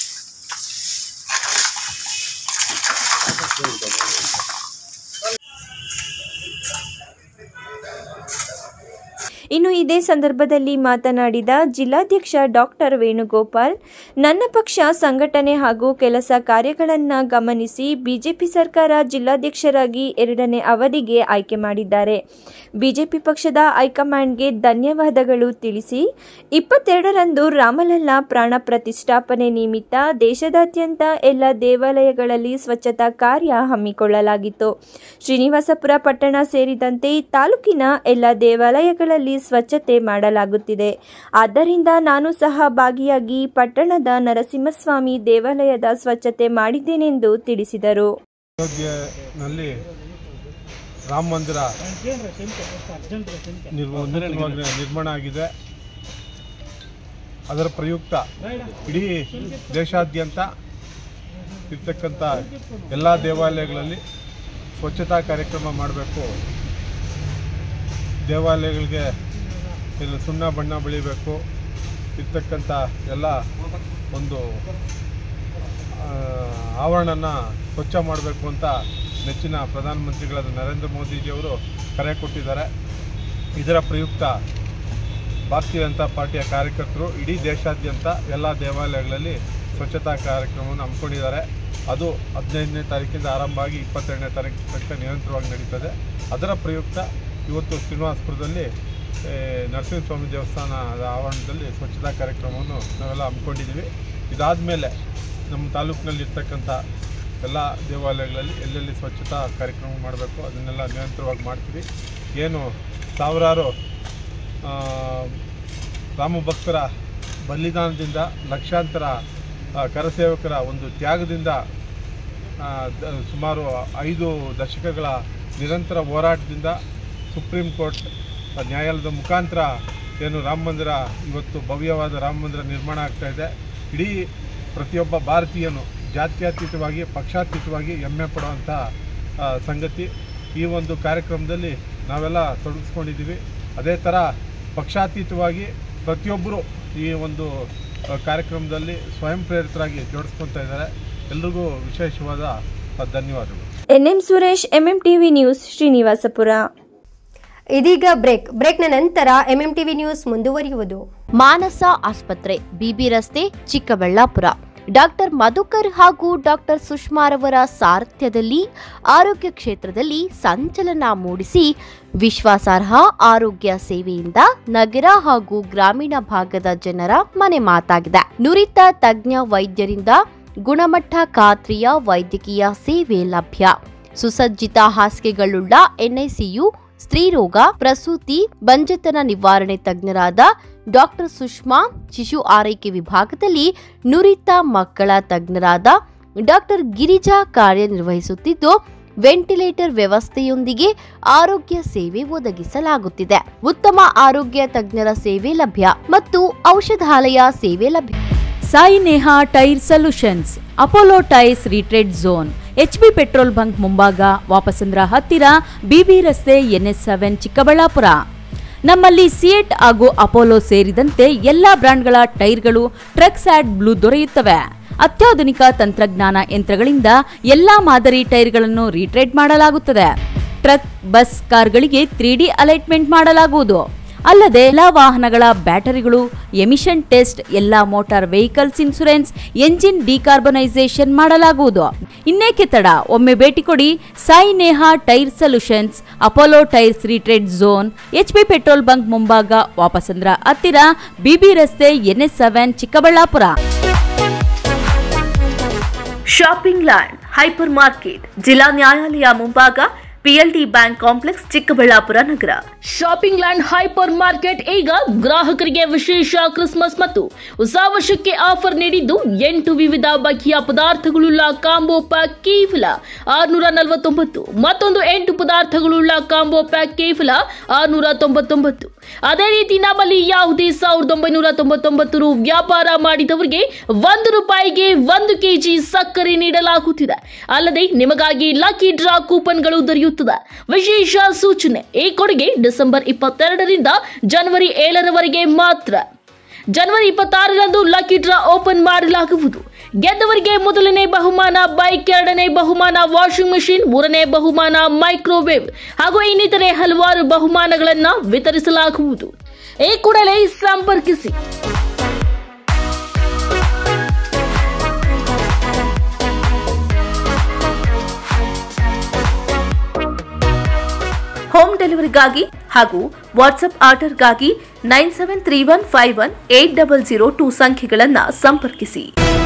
[SPEAKER 9] ಇನ್ನು ಇದೇ ಸಂದರ್ಭದಲ್ಲಿ ಮಾತನಾಡಿದ ಜಿಲ್ಲಾಧ್ಯಕ್ಷ ಡಾಕ್ಟರ್ ವೇಣುಗೋಪಾಲ್ ನನ್ನ ಪಕ್ಷ ಸಂಘಟನೆ ಹಾಗೂ ಕೆಲಸ ಕಾರ್ಯಗಳನ್ನು ಗಮನಿಸಿ ಬಿಜೆಪಿ ಸರ್ಕಾರ ಜಿಲ್ಲಾಧ್ಯಕ್ಷರಾಗಿ ಎರಡನೇ ಅವಧಿಗೆ ಆಯ್ಕೆ ಮಾಡಿದ್ದಾರೆ ಬಿಜೆಪಿ ಪಕ್ಷದ ಹೈಕಮಾಂಡ್ಗೆ ಧನ್ಯವಾದಗಳು ತಿಳಿಸಿ ಇಪ್ಪತ್ತೆರಡರಂದು ರಾಮಲಲ್ಲಾ ಪ್ರಾಣ ಪ್ರತಿಷ್ಠಾಪನೆ ನಿಮಿತ್ತ ದೇಶದಾದ್ಯಂತ ಎಲ್ಲ ದೇವಾಲಯಗಳಲ್ಲಿ ಸ್ವಚ್ಛತಾ ಕಾರ್ಯ ಹಮ್ಮಿಕೊಳ್ಳಲಾಗಿತ್ತು ಶ್ರೀನಿವಾಸಪುರ ಪಟ್ಟಣ ಸೇರಿದಂತೆ ತಾಲೂಕಿನ ಎಲ್ಲ ದೇವಾಲಯಗಳಲ್ಲಿ ಸ್ವಚ್ಛತೆ ಮಾಡಲಾಗುತ್ತಿದೆ ಆದ್ದರಿಂದ ನಾನು ಸಹ ಭಾಗಿಯಾಗಿ ಪಟ್ಟಣದ ನರಸಿಂಹಸ್ವಾಮಿ ದೇವಾಲಯದ ಸ್ವಚ್ಛತೆ ಮಾಡಿದ್ದೇನೆಂದು ತಿಳಿಸಿದರು
[SPEAKER 13] ಅಯೋಧ್ಯೆನಲ್ಲಿ ರಾಮ ಮಂದಿರ ನಿರ್ಮ- ನೂತನವಾಗಿ ನಿರ್ಮಾಣ ಆಗಿದೆ ಅದರ ಪ್ರಯುಕ್ತ ಇಡೀ ದೇಶಾದ್ಯಂತ ಇರ್ತಕ್ಕಂಥ ಎಲ್ಲ ದೇವಾಲಯಗಳಲ್ಲಿ ಸ್ವಚ್ಛತಾ ಕಾರ್ಯಕ್ರಮ ಮಾಡಬೇಕು ದೇವಾಲಯಗಳಿಗೆ ಇಲ್ಲಿ ಸುಣ್ಣ ಬಣ್ಣ ಬಳಿಬೇಕು ಇರ್ತಕ್ಕಂಥ ಎಲ್ಲ ಒಂದು ಆ, ಆವರಣನ ಸ್ವಚ್ಛ ಮಾಡಬೇಕು ಅಂತ ನೆಚ್ಚಿನ ಪ್ರಧಾನಮಂತ್ರಿಗಳಾದ ನರೇಂದ್ರ ಮೋದಿಜಿಯವರು ಕರೆ ಕೊಟ್ಟಿದ್ದಾರೆ ಇದರ ಪ್ರಯುಕ್ತ ಭಾರತೀಯ ಜನತಾ ಪಾರ್ಟಿಯ ಕಾರ್ಯಕರ್ತರು ಇಡೀ ದೇಶಾದ್ಯಂತ ಎಲ್ಲ ದೇವಾಲಯಗಳಲ್ಲಿ ಸ್ವಚ್ಛತಾ ಕಾರ್ಯಕ್ರಮವನ್ನು ಹಮ್ಮಿಕೊಂಡಿದ್ದಾರೆ ಅದು ಹದಿನೈದನೇ ತಾರೀಕಿಂದ ಆರಂಭ ಆಗಿ ಇಪ್ಪತ್ತೆರಡನೇ ತಾರೀಕು ತನಕ ನಿರಂತರವಾಗಿ ನಡೀತದೆ ಅದರ ಪ್ರಯುಕ್ತ ಇವತ್ತು ಶ್ರೀನಿವಾಸಪುರದಲ್ಲಿ ಏ, ನರಸಿಂಹಸ್ವಾಮಿ ದೇವಸ್ಥಾನದ ಆವರಣದಲ್ಲಿ ಸ್ವಚ್ಛತಾ ಕಾರ್ಯಕ್ರಮವನ್ನು ನಾವೆಲ್ಲ ಹಮ್ಮಿಕೊಂಡಿದ್ದೀವಿ ಇದಾದ ಮೇಲೆ ನಮ್ಮ ತಾಲೂಕಿನಲ್ಲಿ ಇರ್ತಕ್ಕಂಥ ಎಲ್ಲ ದೇವಾಲಯಗಳಲ್ಲಿ ಎಲ್ಲೆಲ್ಲಿ ಸ್ವಚ್ಛತಾ ಕಾರ್ಯಕ್ರಮ ಮಾಡಬೇಕು ಅದನ್ನೆಲ್ಲ ನಿರಂತರವಾಗಿ ಮಾಡ್ತೀವಿ ಏನು ಸಾವಿರಾರು ಆ, ರಾಮ ಭಕ್ತರ ಬಲಿದಾನದಿಂದ ಲಕ್ಷಾಂತರ ಆ, ಕರಸೇವಕರ ಒಂದು ತ್ಯಾಗದಿಂದ ಆ, ದ- ಸುಮಾರು ಐದು ದಶಕಗಳ ನಿರಂತರ ಹೋರಾಟದಿಂದ ಸುಪ್ರೀಂ ಕೋರ್ಟ್ ನ್ಯಾಯಾಲಯದ ಮುಖಾಂತರ ಏನು ರಾಮ ಮಂದಿರ ಇವತ್ತು ಭವ್ಯವಾದ ರಾಮ ಮಂದಿರ ನಿರ್ಮಾಣ ಆಗ್ತಾ ಇದೆ ಇಡೀ ಪ್ರತಿಯೊಬ್ಬ ಭಾರತೀಯನು ಜಾತ್ಯತೀತವಾಗಿ ಪಕ್ಷಾತೀತವಾಗಿ ಹೆಮ್ಮೆ ಪಡುವಂಥ ಆ, ಸಂಗತಿ ಈ ಒಂದು ಕಾರ್ಯಕ್ರಮದಲ್ಲಿ ನಾವೆಲ್ಲ ತೊಡಗಿಸ್ಕೊಂಡಿದ್ದೀವಿ ಅದೇ ಥರ ಪಕ್ಷಾತೀತವಾಗಿ ಪ್ರತಿಯೊಬ್ಬರು ಈ ಒಂದು ಆ, ಕಾರ್ಯಕ್ರಮದಲ್ಲಿ ಸ್ವಯಂ ಪ್ರೇರಿತರಾಗಿ ಜೋಡಿಸ್ಕೊತಾ ಇದ್ದಾರೆ ಎಲ್ರಿಗೂ ವಿಶೇಷವಾದ ಆ, ಧನ್ಯವಾದಗಳು
[SPEAKER 9] NM Suresh MM TV news Srinivaspur
[SPEAKER 1] ಇದೀಗ ಬ್ರೇಕ್ ಬ್ರೇಕ್ನ ನಂತರ ಎಂಎಂ ಟಿವಿ ನ್ಯೂಸ್ ಮುಂದುವರಿಯುವುದು
[SPEAKER 12] ಮಾನಸ ಆಸ್ಪತ್ರೆ ಬಿಬಿ ರಸ್ತೆ ಚಿಕ್ಕಬಳ್ಳಾಪುರ ಡಾಕ್ಟರ್ ಮಧುಕರ್ ಹಾಗೂ ಡಾಕ್ಟರ್ ಸುಷ್ಮಾರವರ ಸಾರಥ್ಯದಲ್ಲಿ ಆರೋಗ್ಯ ಕ್ಷೇತ್ರದಲ್ಲಿ ಸಂಚಲನ ಮೂಡಿಸಿ ವಿಶ್ವಾಸಾರ್ಹ ಆರೋಗ್ಯ ಸೇವೆಯಿಂದ ನಗರ ಹಾಗೂ ಗ್ರಾಮೀಣ ಭಾಗದ ಜನರ ಮನೆ ಮಾತಾಗಿದೆ ನುರಿತ ತಜ್ಞ ವೈದ್ಯರಿಂದ ಗುಣಮಟ್ಟ ಖಾತ್ರಿಯ ವೈದ್ಯಕೀಯ ಸೇವೆ ಲಭ್ಯ ಸುಸಜ್ಜಿತ ಹಾಸಿಗೆಗಳುಳ್ಳ ಎನ್ಐಸಿಯು ಸ್ತ್ರೀರೋಗ ಪ್ರಸೂತಿ ಬಂಜೆತನ ನಿವಾರಣೆ ತಜ್ಞರಾದ ಡಾಕ್ಟರ್ ಸುಷ್ಮಾ ಶಿಶು ಆರೈಕೆ ವಿಭಾಗದಲ್ಲಿ ನುರಿತ ಮಕ್ಕಳ ತಜ್ಞರಾದ ಡಾಕ್ಟರ್ ಗಿರಿಜಾ ಕಾರ್ಯನಿರ್ವಹಿಸುತ್ತಿದ್ದು ವೆಂಟಿಲೇಟರ್ ವ್ಯವಸ್ಥೆಯೊಂದಿಗೆ ಆರೋಗ್ಯ ಸೇವೆ ಒದಗಿಸಲಾಗುತ್ತಿದೆ ಉತ್ತಮ ಆರೋಗ್ಯ ತಜ್ಞರ ಸೇವೆ ಲಭ್ಯ ಮತ್ತು ಔಷಧಾಲಯ ಸೇವೆ ಲಭ್ಯ
[SPEAKER 14] Sai Neha tyre solutions Apollo tyres retread zone HB petrol bunk ಮುಂಭಾಗ ವಾಪಸಂದ್ರ ಹತ್ತಿರ ಬಿಬಿ ರಸ್ತೆ ಎನ್ಎಸ್ ಸೆವೆನ್ ಚಿಕ್ಕಬಳ್ಳಾಪುರ ನಮ್ಮಲ್ಲಿ ಸಿಯೆಟ್ ಹಾಗೂ ಅಪೋಲೋ ಸೇರಿದಂತೆ ಎಲ್ಲಾ ಬ್ರಾಂಡ್ಗಳ ಟೈರ್ಗಳು ಟ್ರಕ್ಸ್ ಆಡ್ ಬ್ಲೂ ದೊರೆಯುತ್ತವೆ ಅತ್ಯಾಧುನಿಕ ತಂತ್ರಜ್ಞಾನ ಯಂತ್ರಗಳಿಂದ ಎಲ್ಲಾ ಮಾದರಿ ಟೈರ್ಗಳನ್ನು ರೀಟ್ರೇಡ್ ಮಾಡಲಾಗುತ್ತದೆ ಟ್ರಕ್ ಬಸ್ ಕಾರ್ಗಳಿಗೆ ತ್ರೀ ಡಿ ಅಲೈಟ್ಮೆಂಟ್ ಮಾಡಲಾಗುವುದು ಅಲ್ಲದೆ ಎಲ್ಲ ವಾಹನಗಳ ಬ್ಯಾಟರಿಗಳು ಎಮಿಷನ್ ಟೆಸ್ಟ್ ಎಲ್ಲ motor vehicles insurance engine decarbonisation ಮಾಡಲಾಗುವುದು ಇನ್ನೇಕೆ ತಡ ಒಮ್ಮೆ ಭೇಟಿ ಕೊಡಿ Sai Neha tyre solutions Apollo tyres retread zone H P petrol bunk ಮುಂಭಾಗ ವಾಪಸಂದ್ರ ಹತ್ತಿರ ಬಿಬಿ ರಸ್ತೆ NS seven Chikkaballapur
[SPEAKER 2] shopping land hyper market ಜಿಲ್ಲಾ ನ್ಯಾಯಾಲಯ ಮುಂಭಾಗ ಪಿಎಲ್ಡಿ ಬ್ಯಾಂಕ್ ಕಾಂಪ್ಲೆಕ್ಸ್ ಚಿಕ್ಕಬಳ್ಳಾಪುರ ನಗರ ಶಾಪಿಂಗ್ ಲ್ಯಾಂಡ್ ಹೈಪರ್ ಮಾರ್ಕೆಟ್ ಈಗ ಗ್ರಾಹಕರಿಗೆ ವಿಶೇಷ ಕ್ರಿಸ್ಮಸ್ ಮತ್ತು ಹೊಸ ವರ್ಷಕ್ಕೆ ಆಫರ್ ನೀಡಿದ್ದು ಎಂಟು ವಿವಿಧ ಬಗೆಯ ಪದಾರ್ಥಗಳುಳ್ಳ ಕಾಂಬೋ ಪ್ಯಾಕ್ ಕೇವಲ ಆರ್ನೂರ ನಲವತ್ತೊಂಬತ್ತು ಮತ್ತೊಂದು ಎಂಟು ಪದಾರ್ಥಗಳುಳ್ಳ ಕಾಂಬೋ ಪ್ಯಾಕ್ ಕೇವಲ ಆರ್ನೂರ ತೊಂಬತ್ತೊಂಬತ್ತು ಅದೇ ರೀತಿ ನಮ್ಮಲ್ಲಿ ಯಾವುದೇ ಸಾವಿರದ ಒಂಬೈನೂರ ತೊಂಬತ್ತೊಂಬತ್ತು ರು ವ್ಯಾಪಾರ ಮಾಡಿದವರಿಗೆ ಒಂದು ರೂಪಾಯಿಗೆ ಒಂದು ಕೆಜಿ ಸಕ್ಕರೆ ನೀಡಲಾಗುತ್ತಿದೆ ಅಲ್ಲದೆ ನಿಮಗಾಗಿ ಲಕ್ಕಿ ಡ್ರಾ ಕೂಪನ್ಗಳು ದೊರೆಯುತ್ತಿವೆ ದೊರೆಯುತ್ತದೆ ವಿಶೇಷ ಸೂಚನೆ ಈ ಕೊಡುಗೆ ಡಿಸೆಂಬರ್ ಇಪ್ಪತ್ತೆರಡರಿಂದ ಜನವರಿ ಏಳರವರೆಗೆ ಮಾತ್ರ ಜನವರಿ ಇಪ್ಪತ್ತಾರರಂದು ಲಕ್ಕಿ ಡ್ರಾ ಓಪನ್ ಮಾಡಲಾಗುವುದು ಗೆದ್ದವರಿಗೆ ಮೊದಲನೇ ಬಹುಮಾನ ಬೈಕ್ ಎರಡನೇ ಬಹುಮಾನ ವಾಷಿಂಗ್ ಮೆಷಿನ್ ಮೂರನೇ ಬಹುಮಾನ ಮೈಕ್ರೋವೇವ್ ಹಾಗೂ ಇನ್ನಿತರೆ ಹಲವಾರು ಬಹುಮಾನಗಳನ್ನು ವಿತರಿಸಲಾಗುವುದು ಈ ಕೂಡಲೇ ಸಂಪರ್ಕಿಸಿ
[SPEAKER 15] ಹೋಮ್ ಡೆಲಿವರಿಗಾಗಿ ಹಾಗೂ ವಾಟ್ಸ್ಆಪ್ ಆರ್ಡರ್ಗಾಗಿ nine seven three one five one eight double zero two ಸಂಖ್ಯೆಗಳನ್ನು ಸಂಪರ್ಕಿಸಿ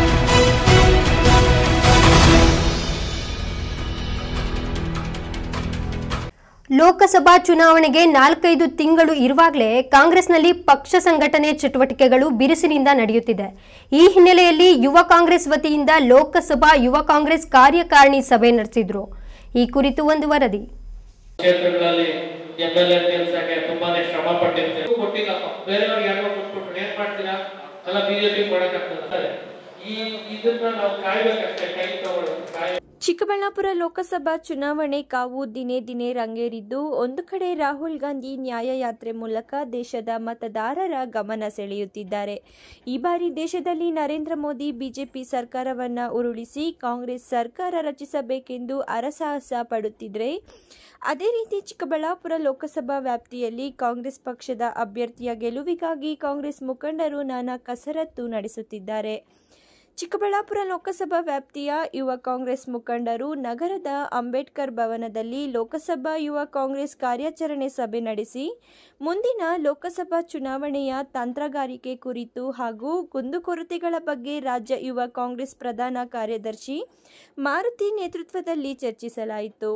[SPEAKER 1] ಲೋಕಸಭಾ ಚುನಾವಣೆಗೆ ನಾಲ್ಕೈದು ತಿಂಗಳು ಇರುವಾಗಲೇ ಕಾಂಗ್ರೆಸ್ನಲ್ಲಿ ಪಕ್ಷ ಸಂಘಟನೆ ಚಟುವಟಿಕೆಗಳು ಬಿರುಸಿನಿಂದ ನಡೆಯುತ್ತಿದೆ ಈ ಹಿನ್ನೆಲೆಯಲ್ಲಿ ಯುವ ಕಾಂಗ್ರೆಸ್ ವತಿಯಿಂದ ಲೋಕಸಭಾ ಯುವ ಕಾಂಗ್ರೆಸ್ ಕಾರ್ಯಕಾರಿಣಿ ಸಭೆ ನಡೆಸಿದ್ರು ಈ ಕುರಿತು ಒಂದು ವರದಿ
[SPEAKER 16] ಕ್ಷೇತ್ರಗಳಲ್ಲಿ ಎಂ ಎಲ್ ಎ ಕೆಲಸಕ್ಕೆ ತುಂಬಾನೇ ಶ್ರಮ ಪಟ್ಟಿರ್ತೀವಿ ಕೊಟ್ಟಿಲ್ಲಪ್ಪ ಬೇರೆಯವ್ರಿಗೆ ಯಾರೋ ಕೊಟ್ಬಿಟ್ರು ಏನ್ ಮಾಡ್ತೀರಾ ಎಲ್ಲ ಬಿಜೆಪಿ ಮಾಡಕ್ಕಾಗ್ತದೆ ಈ ಇದನ್ನ ನಾವು ಕಾಯ್ಬೇಕಷ್ಟೇ ಕೈ ತಗೊಳ್ಳೋದು ಕಾಯ್
[SPEAKER 9] ಚಿಕ್ಕಬಳ್ಳಾಪುರ ಲೋಕಸಭಾ ಚುನಾವಣೆ ಕಾವು ದಿನೇ ದಿನೇ ರಂಗೇರಿದ್ದು ಒಂದು ಕಡೆ ರಾಹುಲ್ ಗಾಂಧಿ ನ್ಯಾಯಯಾತ್ರೆ ಮೂಲಕ ದೇಶದ ಮತದಾರರ ಗಮನ ಸೆಳೆಯುತ್ತಿದ್ದಾರೆ ಈ ಬಾರಿ ದೇಶದಲ್ಲಿ ನರೇಂದ್ರ ಮೋದಿ ಬಿಜೆಪಿ ಸರ್ಕಾರವನ್ನ ಉರುಳಿಸಿ ಕಾಂಗ್ರೆಸ್ ಸರ್ಕಾರ ರಚಿಸಬೇಕೆಂದು ಅರಸಾಹಸ ಪಡುತ್ತಿದ್ರೆ ಅದೇ ರೀತಿ ಚಿಕ್ಕಬಳ್ಳಾಪುರ ಲೋಕಸಭಾ ವ್ಯಾಪ್ತಿಯಲ್ಲಿ ಕಾಂಗ್ರೆಸ್ ಪಕ್ಷದ ಅಭ್ಯರ್ಥಿಯ ಗೆಲುವಿಗಾಗಿ ಕಾಂಗ್ರೆಸ್ ಮುಖಂಡರು ನಾನಾ ಕಸರತ್ತು ನಡೆಸುತ್ತಿದ್ದಾರೆ ಚಿಕ್ಕಬಳ್ಳಾಪುರ ಲೋಕಸಭಾ ವ್ಯಾಪ್ತಿಯ ಯುವ ಕಾಂಗ್ರೆಸ್ ಮುಖಂಡರು ನಗರದ ಅಂಬೇಡ್ಕರ್ ಭವನದಲ್ಲಿ ಲೋಕಸಭಾ ಯುವ ಕಾಂಗ್ರೆಸ್ ಕಾರ್ಯಾಚರಣೆ ಸಭೆ ನಡೆಸಿ ಮುಂದಿನ ಲೋಕಸಭಾ ಚುನಾವಣೆಯ ತಂತ್ರಗಾರಿಕೆ ಕುರಿತು ಹಾಗೂ ಕುಂದುಕೊರತೆಗಳ ಬಗ್ಗೆ ರಾಜ್ಯ ಯುವ ಕಾಂಗ್ರೆಸ್ ಪ್ರಧಾನ ಕಾರ್ಯದರ್ಶಿ ಮಾರುತಿ ನೇತೃತ್ವದಲ್ಲಿ ಚರ್ಚಿಸಲಾಯಿತು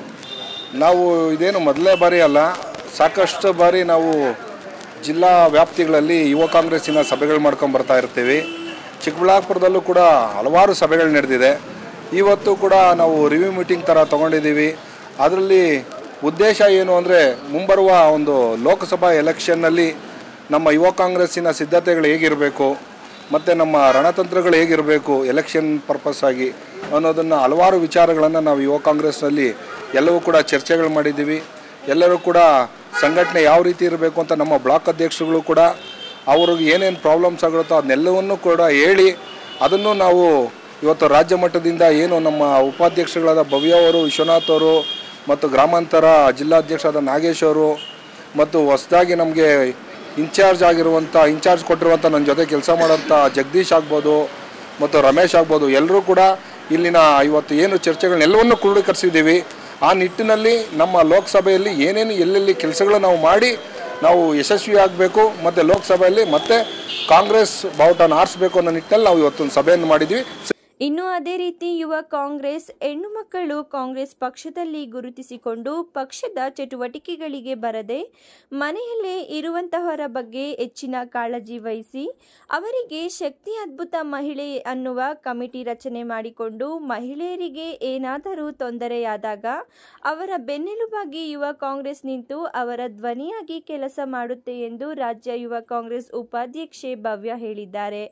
[SPEAKER 6] ನಾವು ಇದೇನು ಮೊದಲನೇ ಬಾರಿ ಅಲ್ಲ ಸಾಕಷ್ಟು ಬಾರಿ ನಾವು ಜಿಲ್ಲಾ ವ್ಯಾಪ್ತಿಗಳಲ್ಲಿ ಯುವ ಕಾಂಗ್ರೆಸ್ಸಿನ ಸಭೆಗಳು ಮಾಡ್ಕೊಂಡು ಬರ್ತಾ ಇರ್ತೀವಿ ಚಿಕ್ಕಬಳ್ಳಾಪುರದಲ್ಲೂ ಕೂಡ ಹಲವಾರು ಸಭೆಗಳು ನಡೆದಿದೆ ಇವತ್ತು ಕೂಡ ನಾವು ರಿವ್ಯೂ ಮೀಟಿಂಗ್ ಥರ ತೊಗೊಂಡಿದ್ದೀವಿ ಅದರಲ್ಲಿ ಉದ್ದೇಶ ಏನು ಅಂದರೆ ಮುಂಬರುವ ಒಂದು ಲೋಕಸಭಾ ಎಲೆಕ್ಷನ್ನಲ್ಲಿ ನಮ್ಮ ಯುವ ಕಾಂಗ್ರೆಸ್ಸಿನ ಸಿದ್ಧತೆಗಳು ಹೇಗಿರಬೇಕು ಮತ್ತು ನಮ್ಮ ರಣತಂತ್ರಗಳು ಹೇಗಿರಬೇಕು ಎಲೆಕ್ಷನ್ ಪರ್ಪಸ್ ಆಗಿ ಅನ್ನೋದನ್ನು ಹಲವಾರು ವಿಚಾರಗಳನ್ನು ನಾವು ಯುವ ಕಾಂಗ್ರೆಸ್ನಲ್ಲಿ ಎಲ್ಲವೂ ಕೂಡ ಚರ್ಚೆಗಳು ಮಾಡಿದ್ದೀವಿ ಎಲ್ಲರೂ ಕೂಡ ಸಂಘಟನೆ ಯಾವ ರೀತಿ ಇರಬೇಕು ಅಂತ ನಮ್ಮ ಬ್ಲಾಕ್ ಅಧ್ಯಕ್ಷರುಗಳು ಕೂಡ ಅವ್ರಿಗೆ ಏನೇನು ಪ್ರಾಬ್ಲಮ್ಸ್ ಆಗಿರುತ್ತೋ ಅದನ್ನೆಲ್ಲವನ್ನೂ ಕೂಡ ಹೇಳಿ ಅದನ್ನು ನಾವು ಇವತ್ತು ರಾಜ್ಯ ಮಟ್ಟದಿಂದ ಏನು ನಮ್ಮ ಉಪಾಧ್ಯಕ್ಷಗಳಾದ ಭವ್ಯ ಅವರು ವಿಶ್ವನಾಥ್ ಅವರು ಮತ್ತು ಗ್ರಾಮಾಂತರ ಜಿಲ್ಲಾಧ್ಯಕ್ಷರಾದ ನಾಗೇಶ್ ಅವರು ಮತ್ತು ಹೊಸದಾಗಿ ನಮಗೆ ಇನ್ಚಾರ್ಜ್ ಆಗಿರುವಂಥ ಇನ್ಚಾರ್ಜ್ ಕೊಟ್ಟಿರುವಂಥ ನನ್ನ ಜೊತೆ ಕೆಲಸ ಮಾಡೋಂಥ ಜಗದೀಶ್ ಆಗ್ಬೋದು ಮತ್ತು ರಮೇಶ್ ಆಗ್ಬೋದು ಎಲ್ಲರೂ ಕೂಡ ಇಲ್ಲಿನ ಇವತ್ತು ಏನು ಚರ್ಚೆಗಳನ್ನೆಲ್ಲವನ್ನು ಕ್ರೋಢೀಕರಿಸಿದ್ದೀವಿ ಆ ನಿಟ್ಟಿನಲ್ಲಿ ನಮ್ಮ ಲೋಕಸಭೆಯಲ್ಲಿ ಏನೇನು ಎಲ್ಲೆಲ್ಲಿ ಕೆಲಸಗಳು ನಾವು ಮಾಡಿ ನಾವು ಯಶಸ್ವಿ ಆಗಬೇಕು ಮತ್ತು ಲೋಕಸಭೆಯಲ್ಲಿ ಮತ್ತೆ ಕಾಂಗ್ರೆಸ್ ಬಾವುಟನ ಆರಿಸಬೇಕು ಅನ್ನೋ ನಿಟ್ಟಿನಲ್ಲಿ ನಾವು ಇವತ್ತೊಂದು ಸಭೆಯನ್ನು ಮಾಡಿದ್ವಿ
[SPEAKER 9] ಇನ್ನು ಅದೇ ರೀತಿ ಯುವ ಕಾಂಗ್ರೆಸ್ ಹೆಣ್ಣು ಮಕ್ಕಳು ಕಾಂಗ್ರೆಸ್ ಪಕ್ಷದಲ್ಲಿ ಗುರುತಿಸಿಕೊಂಡು ಪಕ್ಷದ ಚಟುವಟಿಕೆಗಳಿಗೆ ಬರದೆ ಮನೆಯಲ್ಲೇ ಇರುವಂತಹವರ ಬಗ್ಗೆ ಹೆಚ್ಚಿನ ಕಾಳಜಿ ವಹಿಸಿ ಅವರಿಗೆ ಶಕ್ತಿ ಅದ್ಭುತ ಮಹಿಳೆ ಅನ್ನುವ ಕಮಿಟಿ ರಚನೆ ಮಾಡಿಕೊಂಡು ಮಹಿಳೆಯರಿಗೆ ಏನಾದರೂ ತೊಂದರೆಯಾದಾಗ ಅವರ ಬೆನ್ನೆಲುಬಾಗಿ ಯುವ ಕಾಂಗ್ರೆಸ್ ನಿಂತು ಅವರ ಧ್ವನಿಯಾಗಿ ಕೆಲಸ ಮಾಡುತ್ತೆ ಎಂದು ರಾಜ್ಯ ಯುವ ಕಾಂಗ್ರೆಸ್ ಉಪಾಧ್ಯಕ್ಷೆ ಭವ್ಯ ಹೇಳಿದ್ದಾರೆ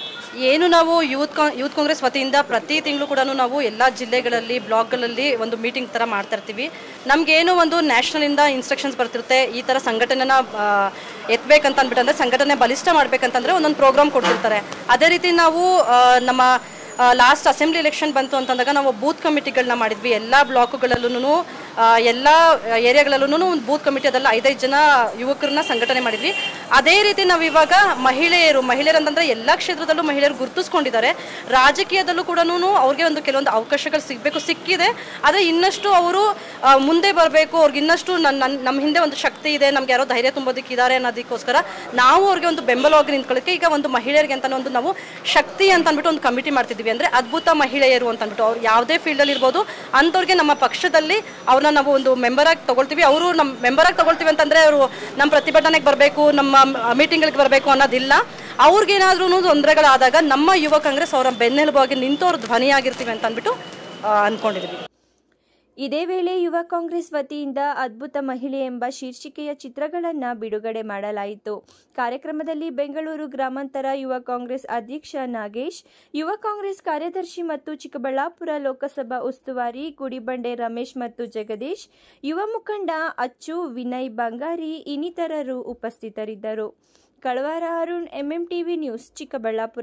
[SPEAKER 17] ಏನು ನಾವು ಯೂತ್ ಕಾ ಯೂತ್ ಕಾಂಗ್ರೆಸ್ ವತಿಯಿಂದ ಪ್ರತಿ ತಿಂಗಳು ಕೂಡ ನಾವು ಎಲ್ಲ ಜಿಲ್ಲೆಗಳಲ್ಲಿ ಬ್ಲಾಕ್ಗಳಲ್ಲಿ ಒಂದು ಮೀಟಿಂಗ್ ಥರ ಮಾಡ್ತಾ ಇರ್ತೀವಿ ನಮಗೇನು ಒಂದು ನ್ಯಾಷನಲಿಂದ ಇನ್ಸ್ಟ್ರಕ್ಷನ್ಸ್ ಬರ್ತಿರುತ್ತೆ ಈ ಥರ ಸಂಘಟನೆನ ಆ, ಎತ್ತಬೇಕಂತ ಅಂದ್ಬಿಟ್ಟಂದ್ರೆ ಸಂಘಟನೆ ಬಲಿಷ್ಠ ಮಾಡಬೇಕಂತಂದ್ರೆ ಒಂದೊಂದು ಪ್ರೋಗ್ರಾಮ್ ಕೊಡ್ತಿರ್ತಾರೆ ಅದೇ ರೀತಿ ನಾವು ಆ, ನಮ್ಮ ಲಾಸ್ಟ್ ಅಸೆಂಬ್ಲಿ ಎಲೆಕ್ಷನ್ ಬಂತು ಅಂತಂದಾಗ ನಾವು ಬೂತ್ ಕಮಿಟಿಗಳನ್ನ ಮಾಡಿದ್ವಿ ಎಲ್ಲ ಬ್ಲಾಕುಗಳಲ್ಲೂ ಎಲ್ಲ ಏರಿಯಾಗಳಲ್ಲೂ ಒಂದು ಬೂತ್ ಕಮಿಟಿ ಅದೆಲ್ಲ ಐದೈದು ಜನ ಯುವಕರನ್ನ ಸಂಘಟನೆ ಮಾಡಿದ್ವಿ ಅದೇ ರೀತಿ ನಾವು ಇವಾಗ ಮಹಿಳೆಯರು ಮಹಿಳೆಯರು ಅಂತಂದ್ರೆ ಎಲ್ಲ ಕ್ಷೇತ್ರದಲ್ಲೂ ಮಹಿಳೆಯರು ಗುರುತಿಸ್ಕೊಂಡಿದ್ದಾರೆ ರಾಜಕೀಯದಲ್ಲೂ ಕೂಡ ಅವ್ರಿಗೆ ಒಂದು ಕೆಲವೊಂದು ಅವಕಾಶಗಳು ಸಿಗಬೇಕು ಸಿಕ್ಕಿದೆ ಆದರೆ ಇನ್ನಷ್ಟು ಅವರು ಆ, ಮುಂದೆ ಬರಬೇಕು ಅವ್ರಿಗೆ ಇನ್ನಷ್ಟು ನನ್ನ ನಮ್ಮ ಹಿಂದೆ ಒಂದು ಶಕ್ತಿ ಇದೆ ನಮ್ಗೆ ಯಾರೋ ಧೈರ್ಯ ತುಂಬೋದಕ್ಕೆ ಇದ್ದಾರೆ ಅನ್ನೋದಕ್ಕೋಸ್ಕರ ನಾವು ಅವ್ರಿಗೆ ಒಂದು ಬೆಂಬಲವಾಗಿ ನಿಂತ್ಕೊಳ್ಳೋಕೆ ಈಗ ಒಂದು ಮಹಿಳೆಯರಿಗೆ ಅಂತ ಒಂದು ನಾವು ಶಕ್ತಿ ಅಂತ ಅಂದ್ಬಿಟ್ಟು ಒಂದು ಕಮಿಟಿ ಮಾಡ್ತಿದ್ವಿ ಅಂದರೆ ಅದ್ಭುತ ಮಹಿಳೆಯರು ಅಂತ ಅಂದ್ಬಿಟ್ಟು ಅವ್ರು ಯಾವುದೇ ಫೀಲ್ಡಲ್ಲಿ ಇರ್ಬೋದು ಅಂಥವ್ರಿಗೆ ನಮ್ಮ ಪಕ್ಷದಲ್ಲಿ ಅವ್ರನ್ನ ನಾವು ಒಂದು ಮೆಂಬರ್ ಆಗಿ ತಗೊಳ್ತೀವಿ ಅವರು ನಮ್ಮ ಮೆಂಬರ್ ಆಗಿ ತಗೊಳ್ತೀವಿ ಅಂತಂದರೆ ಅವರು ನಮ್ಮ ಪ್ರತಿಭಟನೆಗೆ ಬರಬೇಕು ನಮ್ಮ ಮೀಟಿಂಗ್ಗಳಿಗೆ ಬರಬೇಕು ಅನ್ನೋದಿಲ್ಲ ಅವ್ರಿಗೇನಾದ್ರೂ ತೊಂದರೆಗಳಾದಾಗ ನಮ್ಮ ಯುವ ಕಾಂಗ್ರೆಸ್ ಅವರ ಬೆನ್ನೆಲುಬಾಗಿ ನಿಂತವ್ರ ಧ್ವನಿಯಾಗಿರ್ತೀವಿ ಅಂತ ಅಂದ್ಬಿಟ್ಟು ಆ, ಅಂದ್ಕೊಂಡಿದ್ವಿ
[SPEAKER 9] ಇದೇ ವೇಳೆ ಯುವ ಕಾಂಗ್ರೆಸ್ ವತಿಯಿಂದ ಅದ್ಭುತ ಮಹಿಳೆ ಎಂಬ ಶೀರ್ಷಿಕೆಯ ಚಿತ್ರಗಳನ್ನು ಬಿಡುಗಡೆ ಮಾಡಲಾಯಿತು ಕಾರ್ಯಕ್ರಮದಲ್ಲಿ ಬೆಂಗಳೂರು ಗ್ರಾಮಾಂತರ ಯುವ ಕಾಂಗ್ರೆಸ್ ಅಧ್ಯಕ್ಷ ನಾಗೇಶ್ ಯುವ ಕಾಂಗ್ರೆಸ್ ಕಾರ್ಯದರ್ಶಿ ಮತ್ತು ಚಿಕ್ಕಬಳ್ಳಾಪುರ ಲೋಕಸಭಾ ಉಸ್ತುವಾರಿ ಗುಡಿಬಂಡೆ ರಮೇಶ್ ಮತ್ತು ಜಗದೀಶ್ ಯುವ ಮುಖಂಡ ಅಚ್ಚು ವಿನಯ್ ಬಂಗಾರಿ ಇನ್ನಿತರರು ಉಪಸ್ಥಿತರಿದ್ದರು ಕಳವಾರ ಅರುಣ್ ಎಂಎಂಟಿವಿ ನ್ಯೂಸ್ ಚಿಕ್ಕಬಳ್ಳಾಪುರ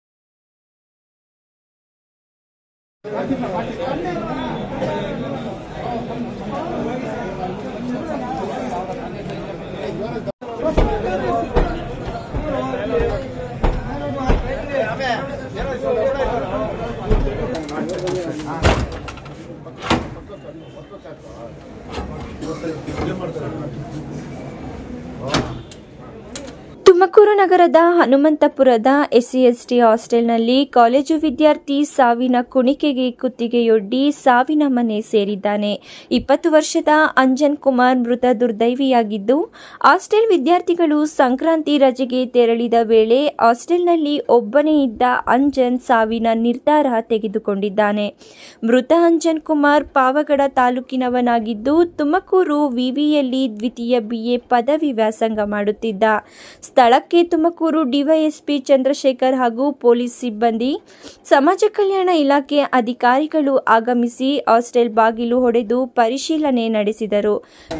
[SPEAKER 9] ತುಮಕೂರು ನಗರದ ಹನುಮಂತಪುರದ ಎಸ್ಸಿ ಎಸ್ಟಿ ಹಾಸ್ಟೆಲ್ನಲ್ಲಿ ಕಾಲೇಜು ವಿದ್ಯಾರ್ಥಿ ಸಾವಿನ ಕುಣಿಕೆಗೆ ಕುತ್ತಿಗೆಯೊಡ್ಡಿ ಸಾವಿನ ಮನೆ ಸೇರಿದ್ದಾನೆ ಇಪ್ಪತ್ತು ವರ್ಷದ ಅಂಜನ್ ಕುಮಾರ್ ಮೃತ ದುರ್ದೈವಿಯಾಗಿದ್ದು ಹಾಸ್ಟೆಲ್ ವಿದ್ಯಾರ್ಥಿಗಳು ಸಂಕ್ರಾಂತಿ ರಜೆಗೆ ತೆರಳಿದ ವೇಳೆ ಹಾಸ್ಟೆಲ್ನಲ್ಲಿ ಒಬ್ಬನೇ ಇದ್ದ ಅಂಜನ್ ಸಾವಿನ ನಿರ್ಧಾರ ತೆಗೆದುಕೊಂಡಿದ್ದಾನೆ ಮೃತ ಅಂಜನ್ ಕುಮಾರ್ ಪಾವಗಡ ತಾಲೂಕಿನವನಾಗಿದ್ದು ತುಮಕೂರು ವಿವಿಯಲ್ಲಿ ದ್ವಿತೀಯ ಬಿಎ ಪದವಿ ವ್ಯಾಸಂಗ ಮಾಡುತ್ತಿದ್ದ ಸ್ಥಳಕ್ಕೆ ತುಮಕೂರು ಡಿವೈಎಸ್ಪಿ ಚಂದ್ರಶೇಖರ್ ಹಾಗೂ ಪೊಲೀಸ್ ಸಿಬ್ಬಂದಿ ಸಮಾಜ ಕಲ್ಯಾಣ ಇಲಾಖೆ ಅಧಿಕಾರಿಗಳು ಆಗಮಿಸಿ ಹಾಸ್ಟೆಲ್ ಬಾಗಿಲು ಹೊಡೆದು ಪರಿಶೀಲನೆ ನಡೆಸಿದರು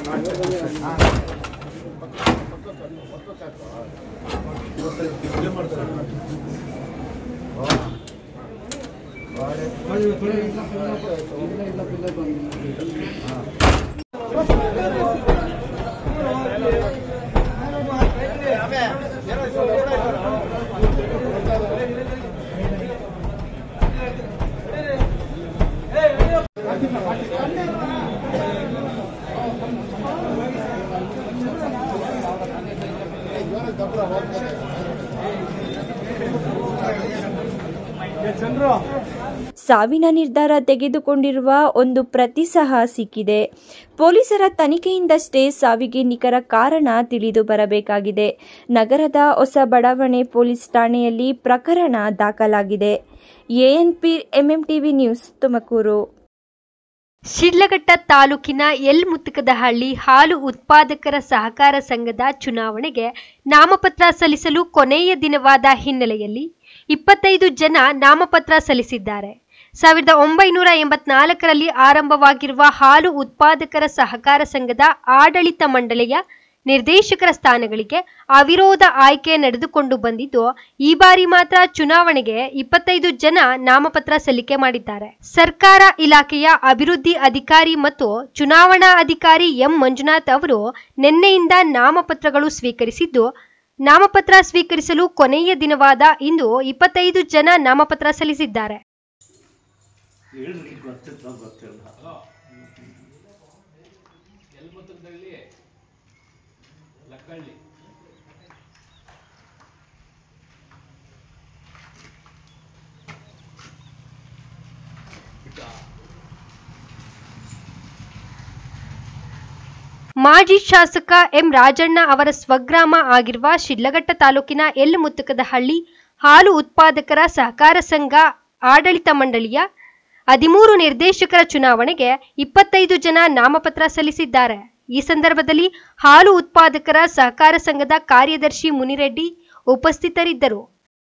[SPEAKER 9] ಸಾವಿನ ನಿರ್ಧಾರ ತೆಗೆದುಕೊಂಡಿರುವ ಒಂದು ಪ್ರತಿ ಸಹ ಸಿಕ್ಕಿದೆ ಪೊಲೀಸರ ತನಿಖೆಯಿಂದಷ್ಟೇ ಸಾವಿಗೆ ನಿಖರ ಕಾರಣ ತಿಳಿದು ಬರಬೇಕಾಗಿದೆ ನಗರದ ಹೊಸ ಬಡಾವಣೆ ಪೊಲೀಸ್ ಠಾಣೆಯಲ್ಲಿ ಪ್ರಕರಣ ದಾಖಲಾಗಿದೆ ANP MMTV news Tumakuru
[SPEAKER 1] Sidlaghatta ತಾಲೂಕಿನ ಎಲ್ ಮುತ್ತಕದಹಳ್ಳಿ ಹಾಲು ಉತ್ಪಾದಕರ ಸಹಕಾರ ಸಂಘದ ಚುನಾವಣೆಗೆ ನಾಮಪತ್ರ ಸಲ್ಲಿಸಲು ಕೊನೆಯ ದಿನವಾದ ಹಿನ್ನೆಲೆಯಲ್ಲಿ ಇಪ್ಪತ್ತೈದು ಜನ ನಾಮಪತ್ರ ಸಲ್ಲಿಸಿದ್ದಾರೆ ಸಾವಿರದ ಒಂಬೈನೂರ ಎಂಬತ್ನಾಲ್ಕರಲ್ಲಿ ಆರಂಭವಾಗಿರುವ ಹಾಲು ಉತ್ಪಾದಕರ ಸಹಕಾರ ಸಂಘದ ಆಡಳಿತ ಮಂಡಳಿಯ ನಿರ್ದೇಶಕರ ಸ್ಥಾನಗಳಿಗೆ ಅವಿರೋಧ ಆಯ್ಕೆ ನಡೆದುಕೊಂಡು ಬಂದಿದ್ದು ಈ ಬಾರಿ ಮಾತ್ರ ಚುನಾವಣೆಗೆ ಇಪ್ಪತ್ತೈದು ಜನ ನಾಮಪತ್ರ ಸಲ್ಲಿಕೆ ಮಾಡಿದ್ದಾರೆ ಸರ್ಕಾರ ಇಲಾಖೆಯ ಅಭಿವೃದ್ಧಿ ಅಧಿಕಾರಿ ಮತ್ತು ಚುನಾವಣಾ ಅಧಿಕಾರಿ ಎಂ ಮಂಜುನಾಥ್ ಅವರು ನಿನ್ನೆಯಿಂದ ನಾಮಪತ್ರಗಳು ಸ್ವೀಕರಿಸಿದ್ದು ನಾಮಪತ್ರ ಸ್ವೀಕರಿಸಲು ಕೊನೆಯ ದಿನವಾದ ಇಂದು ಇಪ್ಪತ್ತೈದು ಜನ ನಾಮಪತ್ರ ಸಲ್ಲಿಸಿದ್ದಾರೆ ಮಾಜಿ ಶಾಸಕ ಎಂ ರಾಜಣ್ಣ ಅವರ ಸ್ವಗ್ರಾಮ ಆಗಿರುವ ಶಿಡ್ಲಘಟ್ಟ ತಾಲೂಕಿನ ಎಲ್ ಮುತ್ತಕದಹಳ್ಳಿ ಹಾಲು ಉತ್ಪಾದಕರ ಸಹಕಾರ ಸಂಘ ಆಡಳಿತ ಮಂಡಳಿಯ ಹದಿಮೂರು ನಿರ್ದೇಶಕರ ಚುನಾವಣೆಗೆ ಇಪ್ಪತ್ತೈದು ಜನ ನಾಮಪತ್ರ ಸಲ್ಲಿಸಿದ್ದಾರೆ ಈ ಸಂದರ್ಭದಲ್ಲಿ ಹಾಲು ಉತ್ಪಾದಕರ ಸಹಕಾರ ಸಂಘದ ಕಾರ್ಯದರ್ಶಿ ಮುನಿರೆಡ್ಡಿ ಉಪಸ್ಥಿತರಿದ್ದರು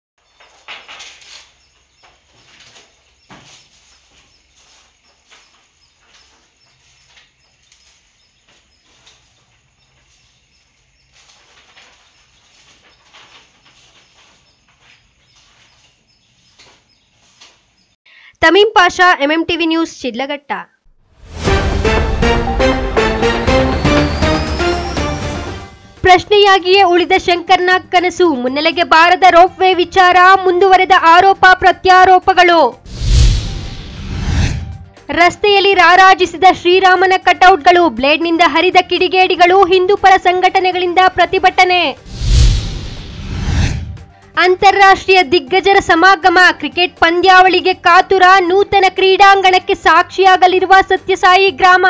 [SPEAKER 1] ತಮೀಂ ಪಾಷಾ ಎಂಎಂಟಿವಿ ನ್ಯೂಸ್ ಶಿಡ್ಲಘಟ್ಟ ಪ್ರಶ್ನೆಯಾಗಿಯೇ ಉಳಿದ ಶಂಕರ್ನ ಕನಸು ಮುನ್ನೆಲೆಗೆ ಬಾರದ ರೋಪ್ವೇ ವಿಚಾರ ಮುಂದುವರೆದ ಆರೋಪ ಪ್ರತ್ಯಾರೋಪಗಳು ರಸ್ತೆಯಲ್ಲಿ ರಾರಾಜಿಸಿದ ಶ್ರೀರಾಮನ ಕಟೌಟ್ಗಳು ಬ್ಲೇಡ್ನಿಂದ ಹರಿದ ಕಿಡಿಗೇಡಿಗಳು ಹಿಂದೂ ಪರ ಸಂಘಟನೆಗಳಿಂದ ಪ್ರತಿಭಟನೆ ಅಂತಾರಾಷ್ಟ್ರೀಯ ದಿಗ್ಗಜರ ಸಮಾಗಮ ಕ್ರಿಕೆಟ್ ಪಂದ್ಯಾವಳಿಗೆ ಕಾತುರ ನೂತನ ಕ್ರೀಡಾಂಗಣಕ್ಕೆ ಸಾಕ್ಷಿಯಾಗಲಿರುವ ಸತ್ಯಸಾಯಿ ಗ್ರಾಮ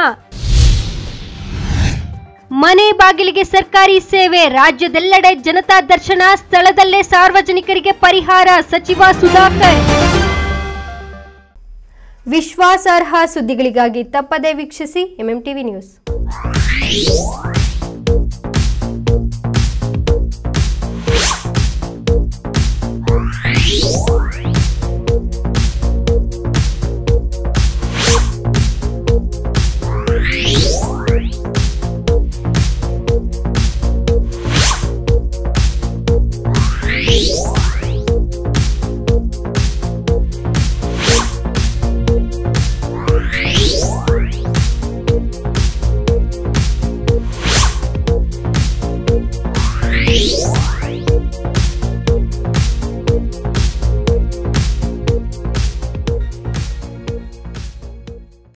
[SPEAKER 1] ಮನೆ ಬಾಗಿಲಿಗೆ ಸರ್ಕಾರಿ ಸೇವೆ ರಾಜ್ಯದೆಲ್ಲೆಡೆ ಜನತಾ ದರ್ಶನ ಸ್ಥಳದಲ್ಲೇ ಸಾರ್ವಜನಿಕರಿಗೆ ಪರಿಹಾರ ಸಚಿವ ಸುಧಾಕರ್ ವಿಶ್ವಾಸಾರ್ಹ ಸುದ್ದಿಗಳಿಗಾಗಿ ತಪ್ಪದೇ ವೀಕ್ಷಿಸಿ ಎಂಎಂ ಟಿವಿ ನ್ಯೂಸ್